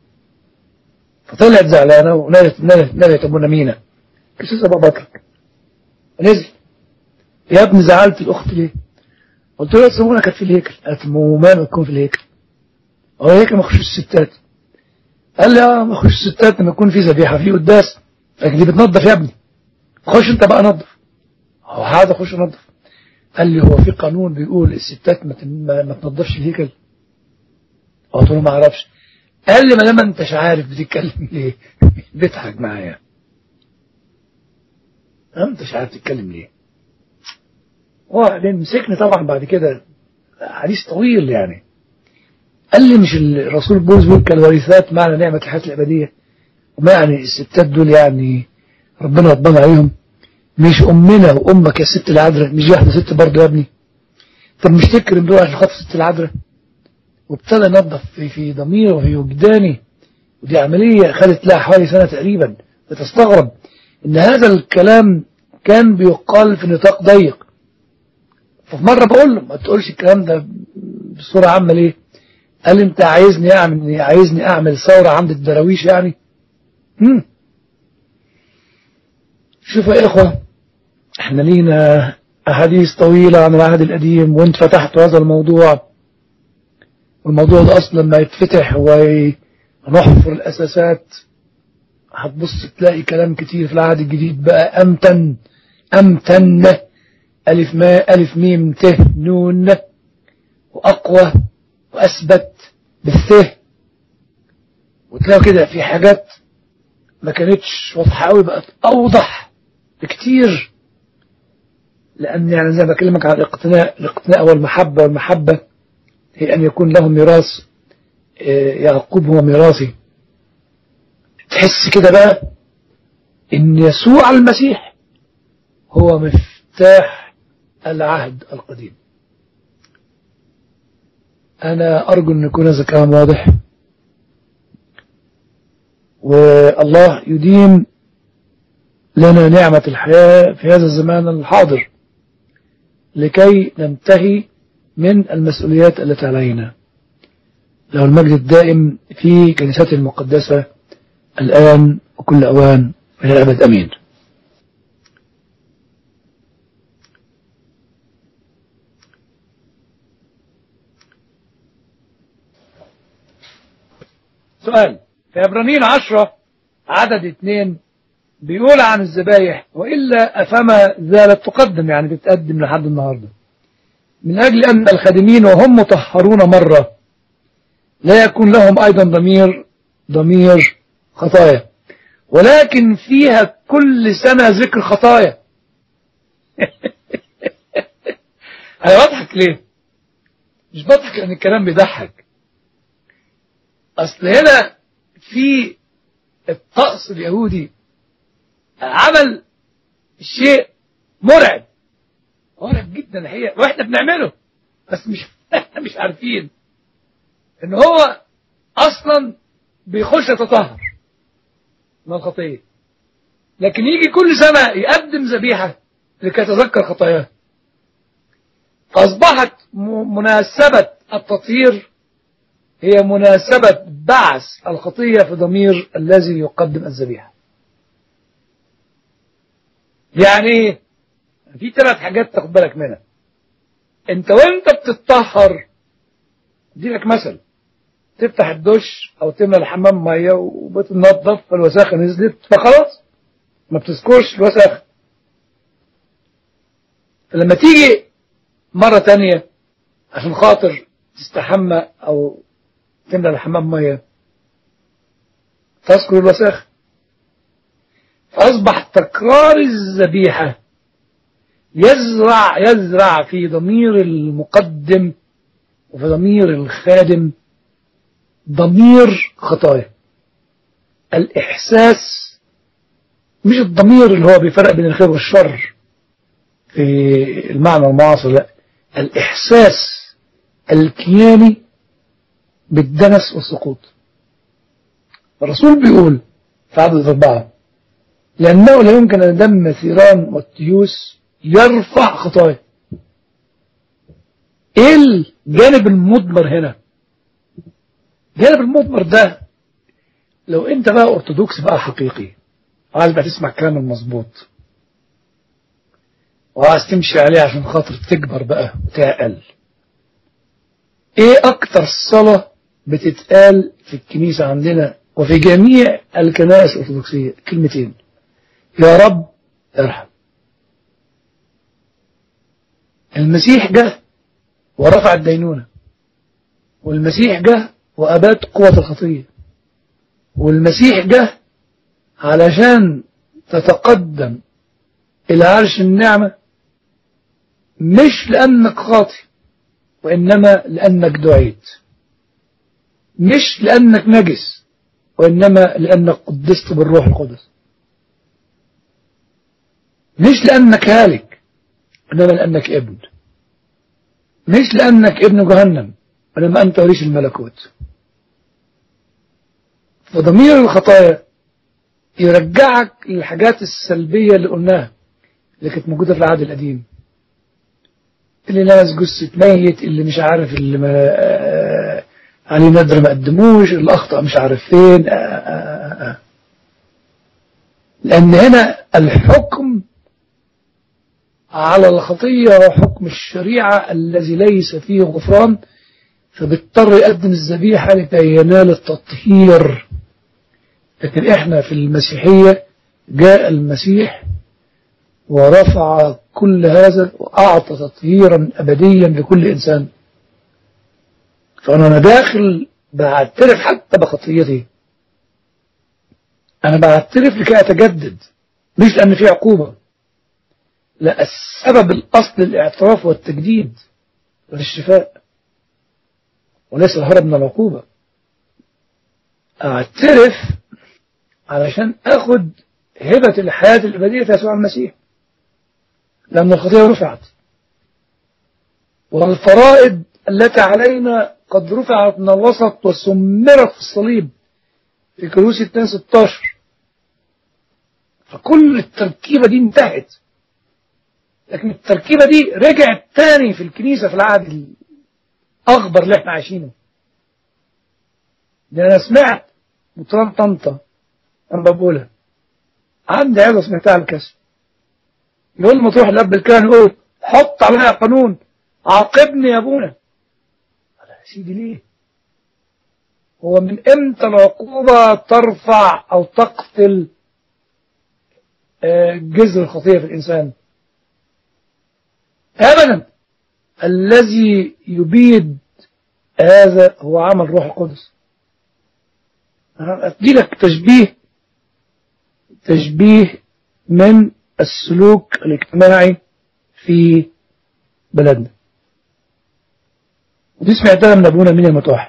فطلعت زعلانة ونادت نادت نادت أبونا مينا كسيس أبو بكر نزل يا ابني زعلت الأخت ليه؟ قلت له سيبونا كانت في الهيكل قالت وماله تكون في الهيكل هو الهيكل ما يخش الستات قال لي اه ما يخش الستات لما يكون في ذبيحة في قداس لكن دي بتنظف يا ابني خش انت بقى نظف هو هذا خش نظف قال لي هو في قانون بيقول الستات ما, تن- ما, ما تنظفش الهيكل قلت له ما اعرفش قال لي ما دام انتش عارف بتتكلم ليه بيضحك معايا ما انتش عارف تتكلم ليه وبعدين مسكني طبعا بعد كده حديث طويل يعني قال لي مش الرسول بولس بيقول كالوريثات معنى نعمة الحياة الأبدية وما يعني الستات دول يعني ربنا ربنا عليهم مش أمنا وأمك يا ست العذراء مش واحدة ست برضه يا ابني طب مش تكرم دول عشان خاطر ست العذراء وابتدى ينظف في في ضميره وفي وجداني ودي عملية خدت لها حوالي سنة تقريبا بتستغرب إن هذا الكلام كان بيقال في نطاق ضيق ففي مرة بقول له ما تقولش الكلام ده بصورة عامة ليه قال لي انت عايزني اعمل عايزني اعمل ثورة عند الدراويش يعني هم. شوفوا يا اخوة احنا لينا احاديث طويلة عن العهد القديم وانت فتحت هذا الموضوع والموضوع ده اصلا ما يتفتح ونحفر الاساسات هتبص تلاقي كلام كتير في العهد الجديد بقى امتن امتن الف ما الف ميم ت نون واقوى واثبت بالثه وتلاقوا كده في حاجات ما كانتش واضحه قوي بقت اوضح بكتير لان يعني زي ما بكلمك عن الاقتناء الاقتناء والمحبه والمحبه هي ان يكون له ميراث آه، يعقوب هو ميراثي تحس كده بقى ان يسوع المسيح هو مفتاح العهد القديم أنا أرجو أن يكون هذا الكلام واضح والله يديم لنا نعمة الحياة في هذا الزمان الحاضر لكي ننتهي من المسؤوليات التي علينا له المجد الدائم في كنيسته المقدسة الآن وكل أوان إلى الأبد أمين سؤال في عبرانيين عشرة عدد اثنين بيقول عن الذبايح وإلا أفما زالت تقدم يعني بتقدم لحد النهاردة من أجل أن الخادمين وهم مطهرون مرة لا يكون لهم أيضا ضمير ضمير خطايا ولكن فيها كل سنة ذكر خطايا أنا بضحك ليه مش بضحك لأن الكلام بيضحك أصل هنا في الطقس اليهودي عمل شيء مرعب مرعب جدا الحقيقة واحنا بنعمله بس مش احنا مش عارفين ان هو اصلا بيخش يتطهر من الخطية لكن يجي كل سنة يقدم ذبيحة لكي يتذكر خطاياه فأصبحت م- مناسبة التطهير هي مناسبة بعث الخطية في ضمير الذي يقدم الذبيحة يعني ايه؟ في ثلاث حاجات تاخد بالك منها انت وانت بتتطهر دي لك مثل تفتح الدش او تملى الحمام ميه وبتنظف فالوساخه نزلت فخلاص ما بتذكرش الوساخه فلما تيجي مره تانية عشان خاطر تستحمى او تملى الحمام ميه تذكر الوساخه فاصبح تكرار الذبيحه يزرع يزرع في ضمير المقدم وفي ضمير الخادم ضمير خطايا الإحساس مش الضمير اللي هو بيفرق بين الخير والشر في المعنى المعاصر لا الإحساس الكياني بالدنس والسقوط الرسول بيقول في عدد أربعة لأنه لا يمكن أن دم الثيران والتيوس يرفع خطايا ايه الجانب المضمر هنا الجانب المضمر ده لو انت بقى ارثوذكس بقى حقيقي وعايز بقى تسمع الكلام المظبوط وعايز تمشي عليه عشان خاطر تكبر بقى وتعقل ايه اكتر صلاة بتتقال في الكنيسة عندنا وفي جميع الكنائس الارثوذكسية كلمتين يا رب ارحم المسيح جه ورفع الدينونة والمسيح جه وأباد قوة الخطية والمسيح جه علشان تتقدم إلى عرش النعمة مش لأنك خاطئ وإنما لأنك دعيت مش لأنك نجس وإنما لأنك قدست بالروح القدس مش لأنك هالك وإنما لأنك ابن مش لأنك ابن جهنم وإنما أنت وريث الملكوت فضمير الخطايا يرجعك للحاجات السلبية اللي قلناها اللي كانت موجودة في العهد القديم اللي لمس جثة ميت اللي مش عارف اللي ما آه عليه ندر ما قدموش اللي أخطأ مش عارف فين آه آه آه لأن هنا الحكم على الخطية هو حكم الشريعة الذي ليس فيه غفران فبيضطر يقدم الذبيحة لكي ينال التطهير لكن احنا في المسيحية جاء المسيح ورفع كل هذا وأعطى تطهيرا أبديا لكل إنسان فأنا داخل بعترف حتى بخطيتي أنا بعترف لكي أتجدد مش لأن في عقوبة لا السبب الأصل الاعتراف والتجديد والشفاء وليس الهرب من العقوبة أعترف علشان أخد هبة الحياة الأبدية في يسوع المسيح لأن الخطيئة رفعت والفرائض التي علينا قد رفعت من الوسط وسمرت في الصليب في كروس 2 16 فكل التركيبة دي انتهت لكن التركيبة دي رجعت تاني في الكنيسة في العهد الأخبر اللي احنا عايشينه ده أنا سمعت مطران طنطا أنا بقولها عندي عظة سمعتها على الكسر يقول ما تروح لأب الكاهن يقول حط عليها قانون عاقبني يا ابونا يا سيدي ليه هو من امتى العقوبة ترفع او تقتل جذر الخطية في الانسان ابدا الذي يبيد هذا هو عمل روح القدس ادي لك تشبيه تشبيه من السلوك الاجتماعي في بلدنا ودي سمعتها من ابونا مين المتوحد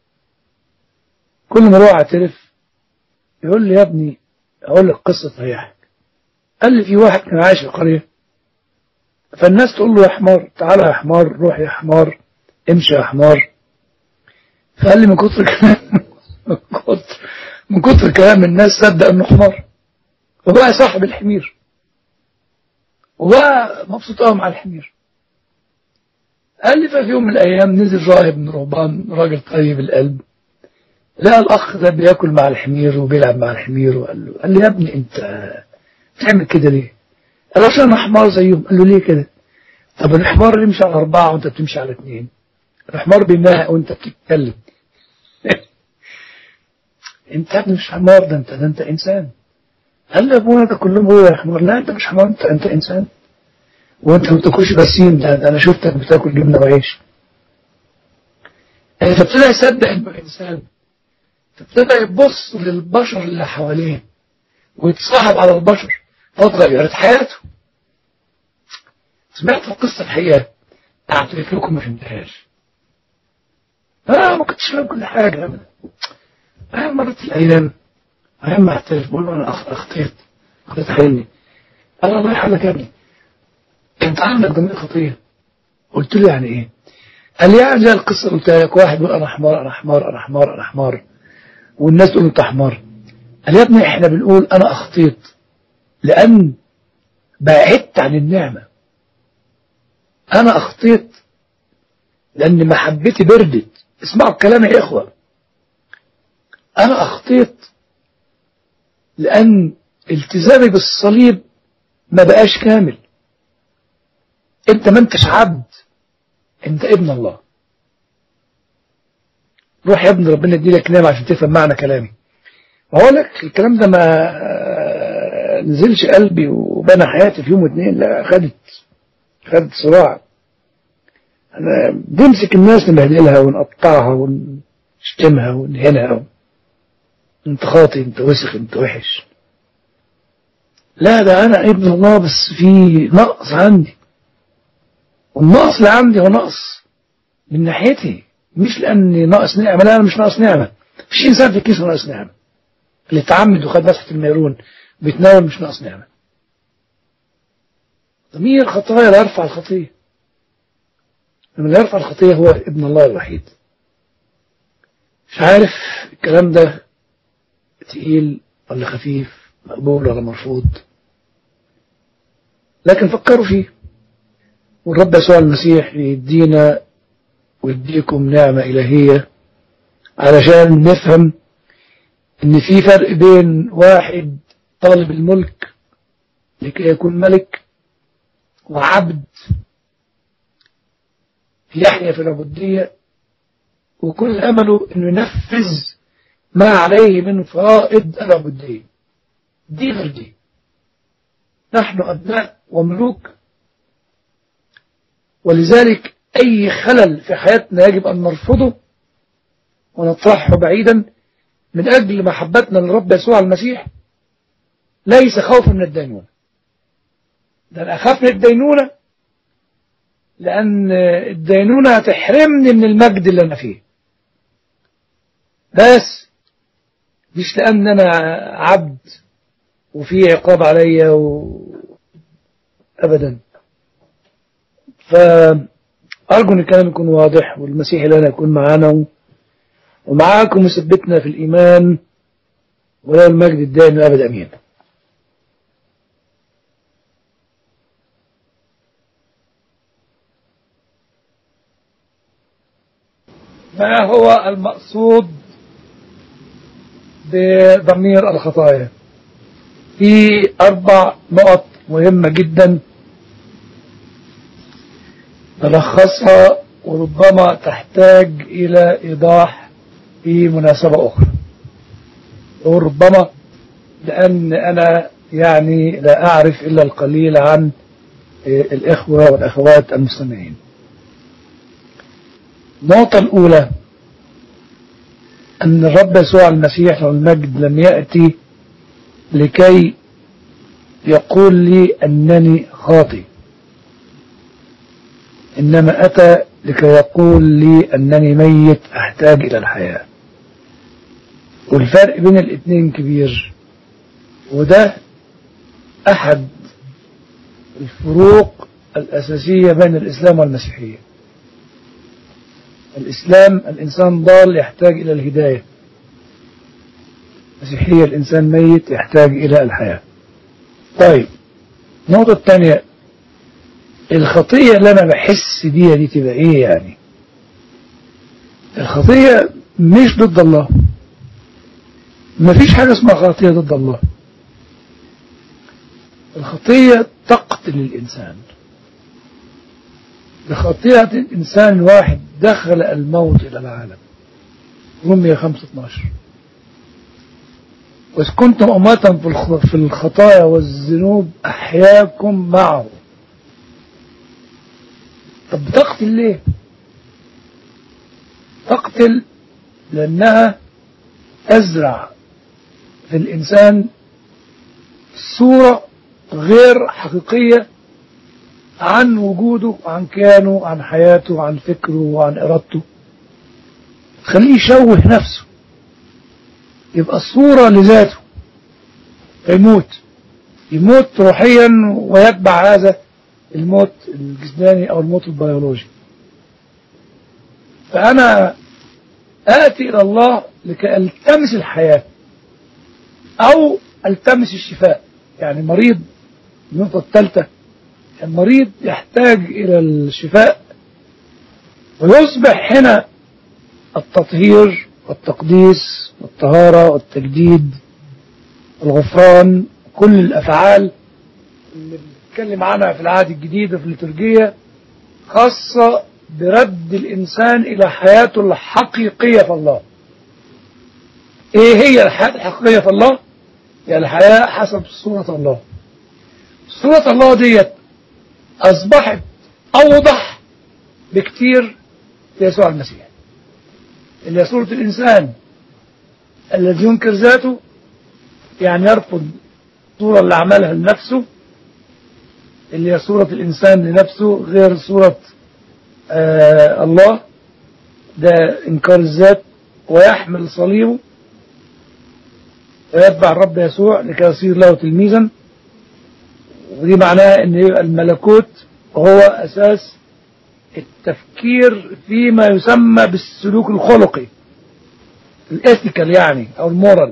كل ما اروح اعترف يقول لي يا ابني اقول لك قصه تريحك قال لي في واحد كان عايش في القريه فالناس تقول له يا حمار تعالى يا حمار روح يا حمار امشي يا حمار فقال لي من كتر كلام من كتر من كتر كلام الناس صدق انه حمار وبقى صاحب الحمير وبقى مبسوط قوي مع الحمير قال لي ففي يوم من الايام نزل راهب من رهبان راجل طيب القلب لقى الاخ ده بياكل مع الحمير وبيلعب مع الحمير وقال له قال لي يا ابني انت بتعمل كده ليه؟ قال له عشان انا حمار زيهم قال له ليه كده؟ طب الحمار اللي يمشي على اربعه وانت بتمشي على اثنين الحمار بينهق وانت بتتكلم انت يا ابني مش حمار ده انت ده انت انسان قال لي يا ابونا ده كلهم بيقولوا يا حمار لا انت مش حمار انت انت انسان وانت ما بتاكلش بسيم ده, ده انا شفتك بتاكل جبنه وعيش فابتدى يصدق انه انسان فابتدى يبص للبشر اللي حواليه ويتصاحب على البشر فاتغيرت حياته سمعت القصه الحقيقه اعترف لكم ما فهمتهاش انا ما كنتش فاهم كل حاجه ابدا انا مرت الايام انا ما اعترف بقول له انا اخطيت اخطيت حلمي انا الله يحلك يا ابني انت عندك ضمير خطيه قلت له يعني ايه قال لي يعني زي القصه اللي قلتها لك واحد بيقول انا حمار انا حمار انا حمار انا حمار والناس تقول انت حمار قال يا ابني احنا بنقول انا اخطيت لان بعدت عن النعمه انا اخطيت لان محبتي بردت اسمعوا الكلام يا اخوه انا اخطيت لان التزامي بالصليب ما بقاش كامل انت ما انتش عبد انت ابن الله روح يا ابن ربنا يدي لك نعمة عشان تفهم معنى كلامي وهقول لك الكلام ده ما ما نزلش قلبي وبنى حياتي في يوم واثنين لا خدت خدت صراع انا بنمسك الناس نبهدلها ونقطعها ونشتمها ونهنها انت خاطي انت وسخ انت وحش لا ده انا ابن الله بس في نقص عندي والنقص اللي عندي هو نقص من ناحيتي مش لاني ناقص نعمه لا انا مش ناقص نعمه مفيش انسان في كيسه ناقص نعمه اللي تعمد وخد مسحه الميرون بيتناول مش ناقص نعمه ضمير الخطايا لا يرفع الخطيه لما لا يرفع الخطيه هو ابن الله الوحيد مش عارف الكلام ده تقيل ولا خفيف مقبول ولا مرفوض لكن فكروا فيه والرب يسوع المسيح يدينا ويديكم نعمة إلهية علشان نفهم إن في فرق بين واحد طالب الملك لكي يكون ملك وعبد يحيا في العبودية وكل أمله إنه ينفذ ما عليه من فرائض العبودية دي غير دي نحن أبناء وملوك ولذلك أي خلل في حياتنا يجب أن نرفضه ونطرحه بعيدا من أجل محبتنا للرب يسوع المسيح ليس خوفا من الدينونة ده أنا أخاف من الدينونة لأن الدينونة هتحرمني من المجد اللي أنا فيه بس مش لأن أنا عبد وفي عقاب عليا و... أبدا فأرجو أن الكلام يكون واضح والمسيح لنا يكون معنا ومعاكم وثبتنا في الإيمان ولا المجد الدائم أبد أمين ما هو المقصود بضمير الخطايا في أربع نقط مهمة جدا نلخصها وربما تحتاج إلى إيضاح في مناسبة أخرى وربما لأن أنا يعني لا أعرف إلا القليل عن الإخوة والأخوات المستمعين النقطة الأولى أن الرب يسوع المسيح والمجد لم يأتي لكي يقول لي أنني خاطئ إنما أتى لكي يقول لي أنني ميت أحتاج إلى الحياة والفرق بين الاثنين كبير وده أحد الفروق الأساسية بين الإسلام والمسيحية الإسلام الإنسان ضال يحتاج إلى الهداية المسيحية الإنسان ميت يحتاج إلى الحياة طيب النقطة الثانية الخطية اللي أنا بحس بيها دي تبقى إيه يعني الخطية مش ضد الله مفيش حاجة اسمها خطية ضد الله الخطية تقتل الإنسان بخطيئة الإنسان واحد دخل الموت إلى العالم رمية 5 12 وإذ كنتم أمواتا في الخطايا والذنوب أحياكم معه طب بتقتل ليه تقتل لأنها تزرع في الإنسان صورة غير حقيقية عن وجوده عن كيانه عن حياته عن فكره وعن إرادته خليه يشوه نفسه يبقى الصورة لذاته فيموت يموت روحيا ويتبع هذا الموت الجسداني أو الموت البيولوجي فأنا آتي إلى الله لكي ألتمس الحياة أو ألتمس الشفاء يعني مريض النقطة الثالثة المريض يحتاج إلى الشفاء ويصبح هنا التطهير والتقديس والطهارة والتجديد الغفران كل الأفعال اللي بنتكلم عنها في العهد الجديد وفي الليتورجية خاصة برد الإنسان إلى حياته الحقيقية في الله إيه هي الحياة الحقيقية في الله يعني الحياة حسب صورة الله صورة الله ديت أصبحت أوضح بكتير في يسوع المسيح اللي هي صورة الإنسان الذي ينكر ذاته يعني يرفض الصورة اللي عملها لنفسه اللي هي صورة الإنسان لنفسه غير صورة آه الله ده إنكار الذات ويحمل صليبه ويتبع الرب يسوع لكي يصير له تلميذا ودي معناها ان يبقى الملكوت هو اساس التفكير فيما يسمى بالسلوك الخلقي الاثيكال يعني او المورال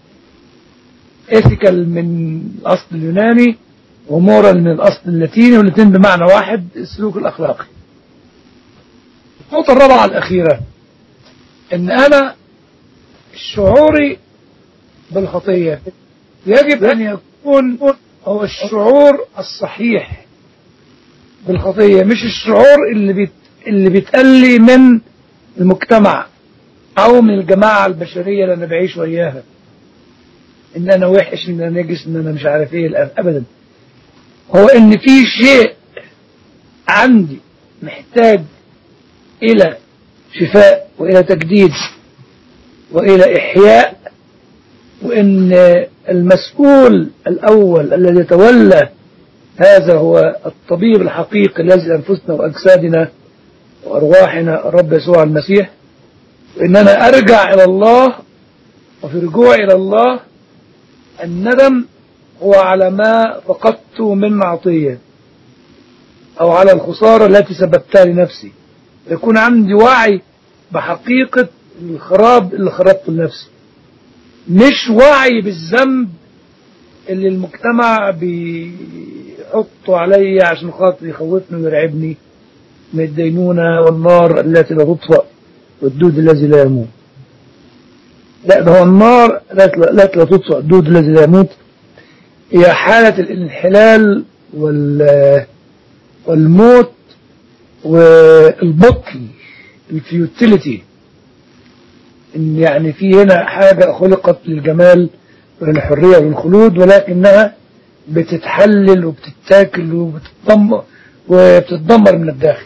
اثيكال من الاصل اليوناني ومورال من الاصل اللاتيني والاثنين بمعنى واحد السلوك الاخلاقي النقطة الرابعة الأخيرة إن أنا شعوري بالخطية يجب أن يكون هو الشعور الصحيح بالخطية مش الشعور اللي بيت اللي بيتقلي من المجتمع أو من الجماعة البشرية اللي أنا بعيش وياها إن أنا وحش إن أنا نجس إن أنا مش عارف إيه أبدا هو إن في شيء عندي محتاج إلى شفاء وإلى تجديد وإلى إحياء وإن المسؤول الأول الذي يتولى هذا هو الطبيب الحقيقي الذي أنفسنا وأجسادنا وأرواحنا الرب يسوع المسيح وإن أنا أرجع إلى الله وفي رجوع إلى الله الندم هو على ما فقدت من عطية أو على الخسارة التي سببتها لنفسي يكون عندي وعي بحقيقة الخراب اللي خربته لنفسي مش وعي بالذنب اللي المجتمع بيحطه عليا عشان خاطر يخوفني ويرعبني من الدينونة والنار التي لا تطفأ والدود الذي لا يموت لا ده هو النار التي لا تطفأ الدود الذي لا يموت هي حالة الانحلال وال والموت والبطل الفيوتيليتي ان يعني في هنا حاجة خلقت للجمال وللحرية والخلود ولكنها بتتحلل وبتتاكل وبتتدمر وبتتدمر من الداخل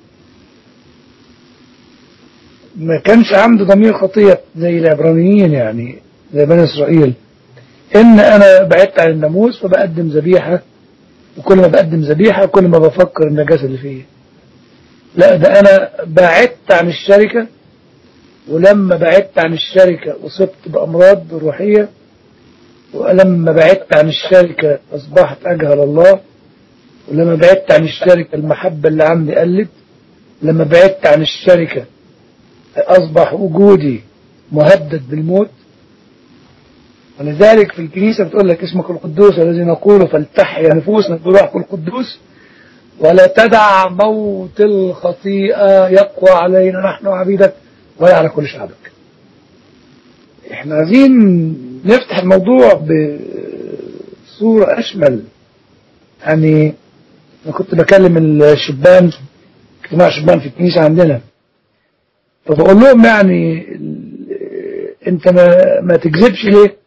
ما كانش عنده ضمير خطية زي العبرانيين يعني زي بني إسرائيل إن أنا بعدت عن الناموس فبقدم ذبيحة وكل ما بقدم ذبيحة كل ما بفكر النجاسة اللي فيه لا ده أنا بعدت عن الشركة ولما بعدت عن الشركة أصبت بأمراض روحية ولما بعدت عن الشركة أصبحت أجهل الله ولما بعدت عن الشركة المحبة اللي عندي قلت لما بعدت عن الشركة أصبح وجودي مهدد بالموت ولذلك في الكنيسة بتقول لك اسمك القدوس الذي نقول فلتحيا نفوسنا بروحك القدوس ولا تدع موت الخطيئة يقوى علينا نحن عبيدك ولا على كل شعبك احنا عايزين نفتح الموضوع بصورة أشمل يعني أنا كنت بكلم الشبان اجتماع شبان في الكنيسة عندنا فبقول لهم يعني انت ما, ما تكذبش ليه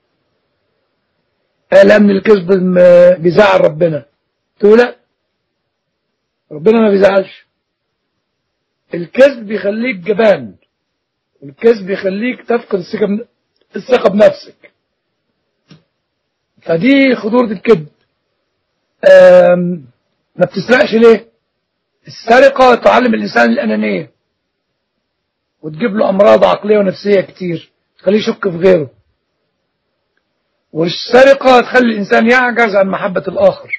قال ان الكذب بيزعل ربنا قلت له لا ربنا ما بيزعلش الكذب بيخليك جبان الكذب بيخليك تفقد الثقة الثقة بنفسك فدي خطورة الكذب ما بتسرقش ليه السرقة تعلم الإنسان الأنانية وتجيب له أمراض عقلية ونفسية كتير تخليه يشك في غيره والسرقة تخلي الإنسان يعجز عن محبة الآخر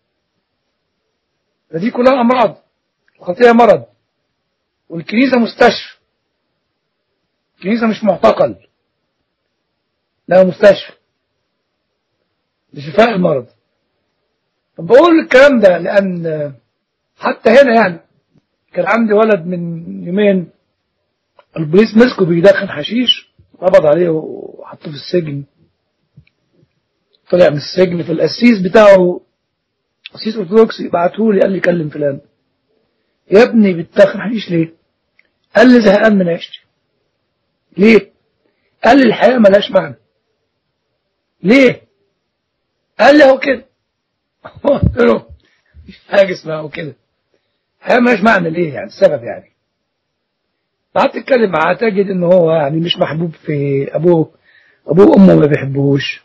فدي كلها أمراض الخطيئة مرض والكنيسة مستشفى الكنيسة مش معتقل لا مستشفى لشفاء المرض طب بقول الكلام ده لأن حتى هنا يعني كان عندي ولد من يومين البوليس مسكه بيدخن حشيش قبض عليه وحطوه في السجن طلع من السجن في القسيس بتاعه قسيس ارثوذكسي بعته لي قال لي كلم فلان يا ابني بتدخن حشيش ليه؟ قال لي زهقان من عيشتي ليه؟ قال لي الحياة ملهاش معنى ليه قال لي هو كده قلت له مش حاجة اسمها هو كده هي مش معنى ليه يعني السبب يعني قعدت تتكلم معاه تجد ان هو يعني مش محبوب في ابوه ابوه وامه ما بيحبوش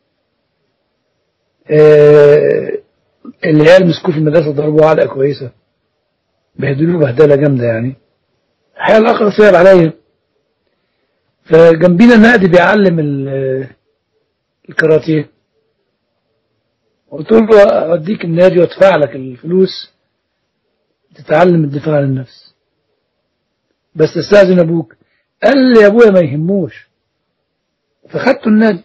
آه العيال مسكوه في المدرسه ضربوه علقه كويسه بهدلوه بهدله جامده يعني الحقيقه الاخر صعب عليا فجنبينا نادي بيعلم ال- الكاراتيه قلت له اوديك النادي وادفع لك الفلوس تتعلم الدفاع عن النفس بس استاذن ابوك قال لي يا ابويا ما يهموش فخدته النادي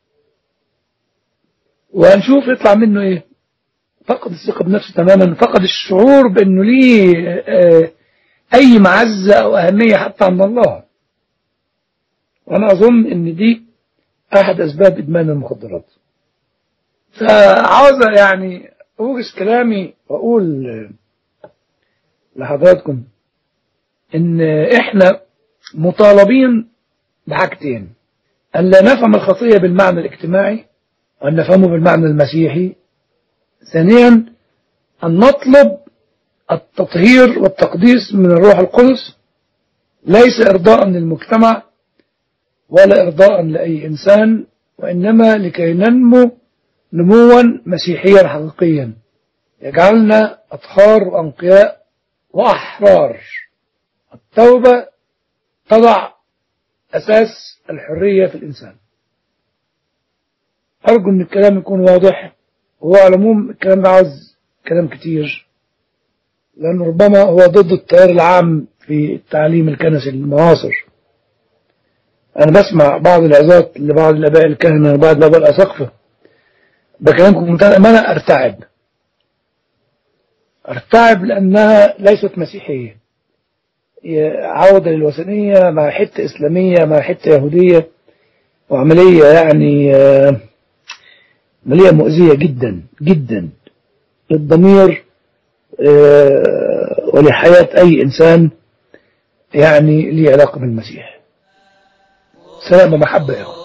وهنشوف يطلع منه ايه فقد الثقة بنفسه تماما فقد الشعور بانه ليه آه، اي معزة او اهمية حتى عند الله وانا اظن ان دي احد اسباب ادمان المخدرات فعاوز يعني اوجز كلامي واقول آه، لحضراتكم ان احنا مطالبين بحاجتين ان لا نفهم الخطية بالمعنى الاجتماعي وان نفهمه بالمعنى المسيحي ثانيا ان نطلب التطهير والتقديس من الروح القدس ليس ارضاء للمجتمع ولا ارضاء لاي انسان وانما لكي ننمو نموا مسيحيا حقيقيا يجعلنا اطهار وانقياء واحرار التوبة تضع أساس الحرية في الإنسان أرجو أن الكلام يكون واضح وهو على العموم الكلام ده عاوز كلام كتير لأنه ربما هو ضد التيار العام في التعليم الكنسي المعاصر أنا بسمع بعض العظات لبعض الآباء الكهنة وبعض الآباء الأساقفة بكلامكم بمنتهى الأمانة أرتعب أرتعب لأنها ليست مسيحية عودة للوثنية مع حتة إسلامية مع حتة يهودية وعملية يعني آه، عملية مؤذية جدا جدا للضمير آه، ولحياة أي إنسان يعني ليه علاقة بالمسيح سلام ومحبة يا أخوة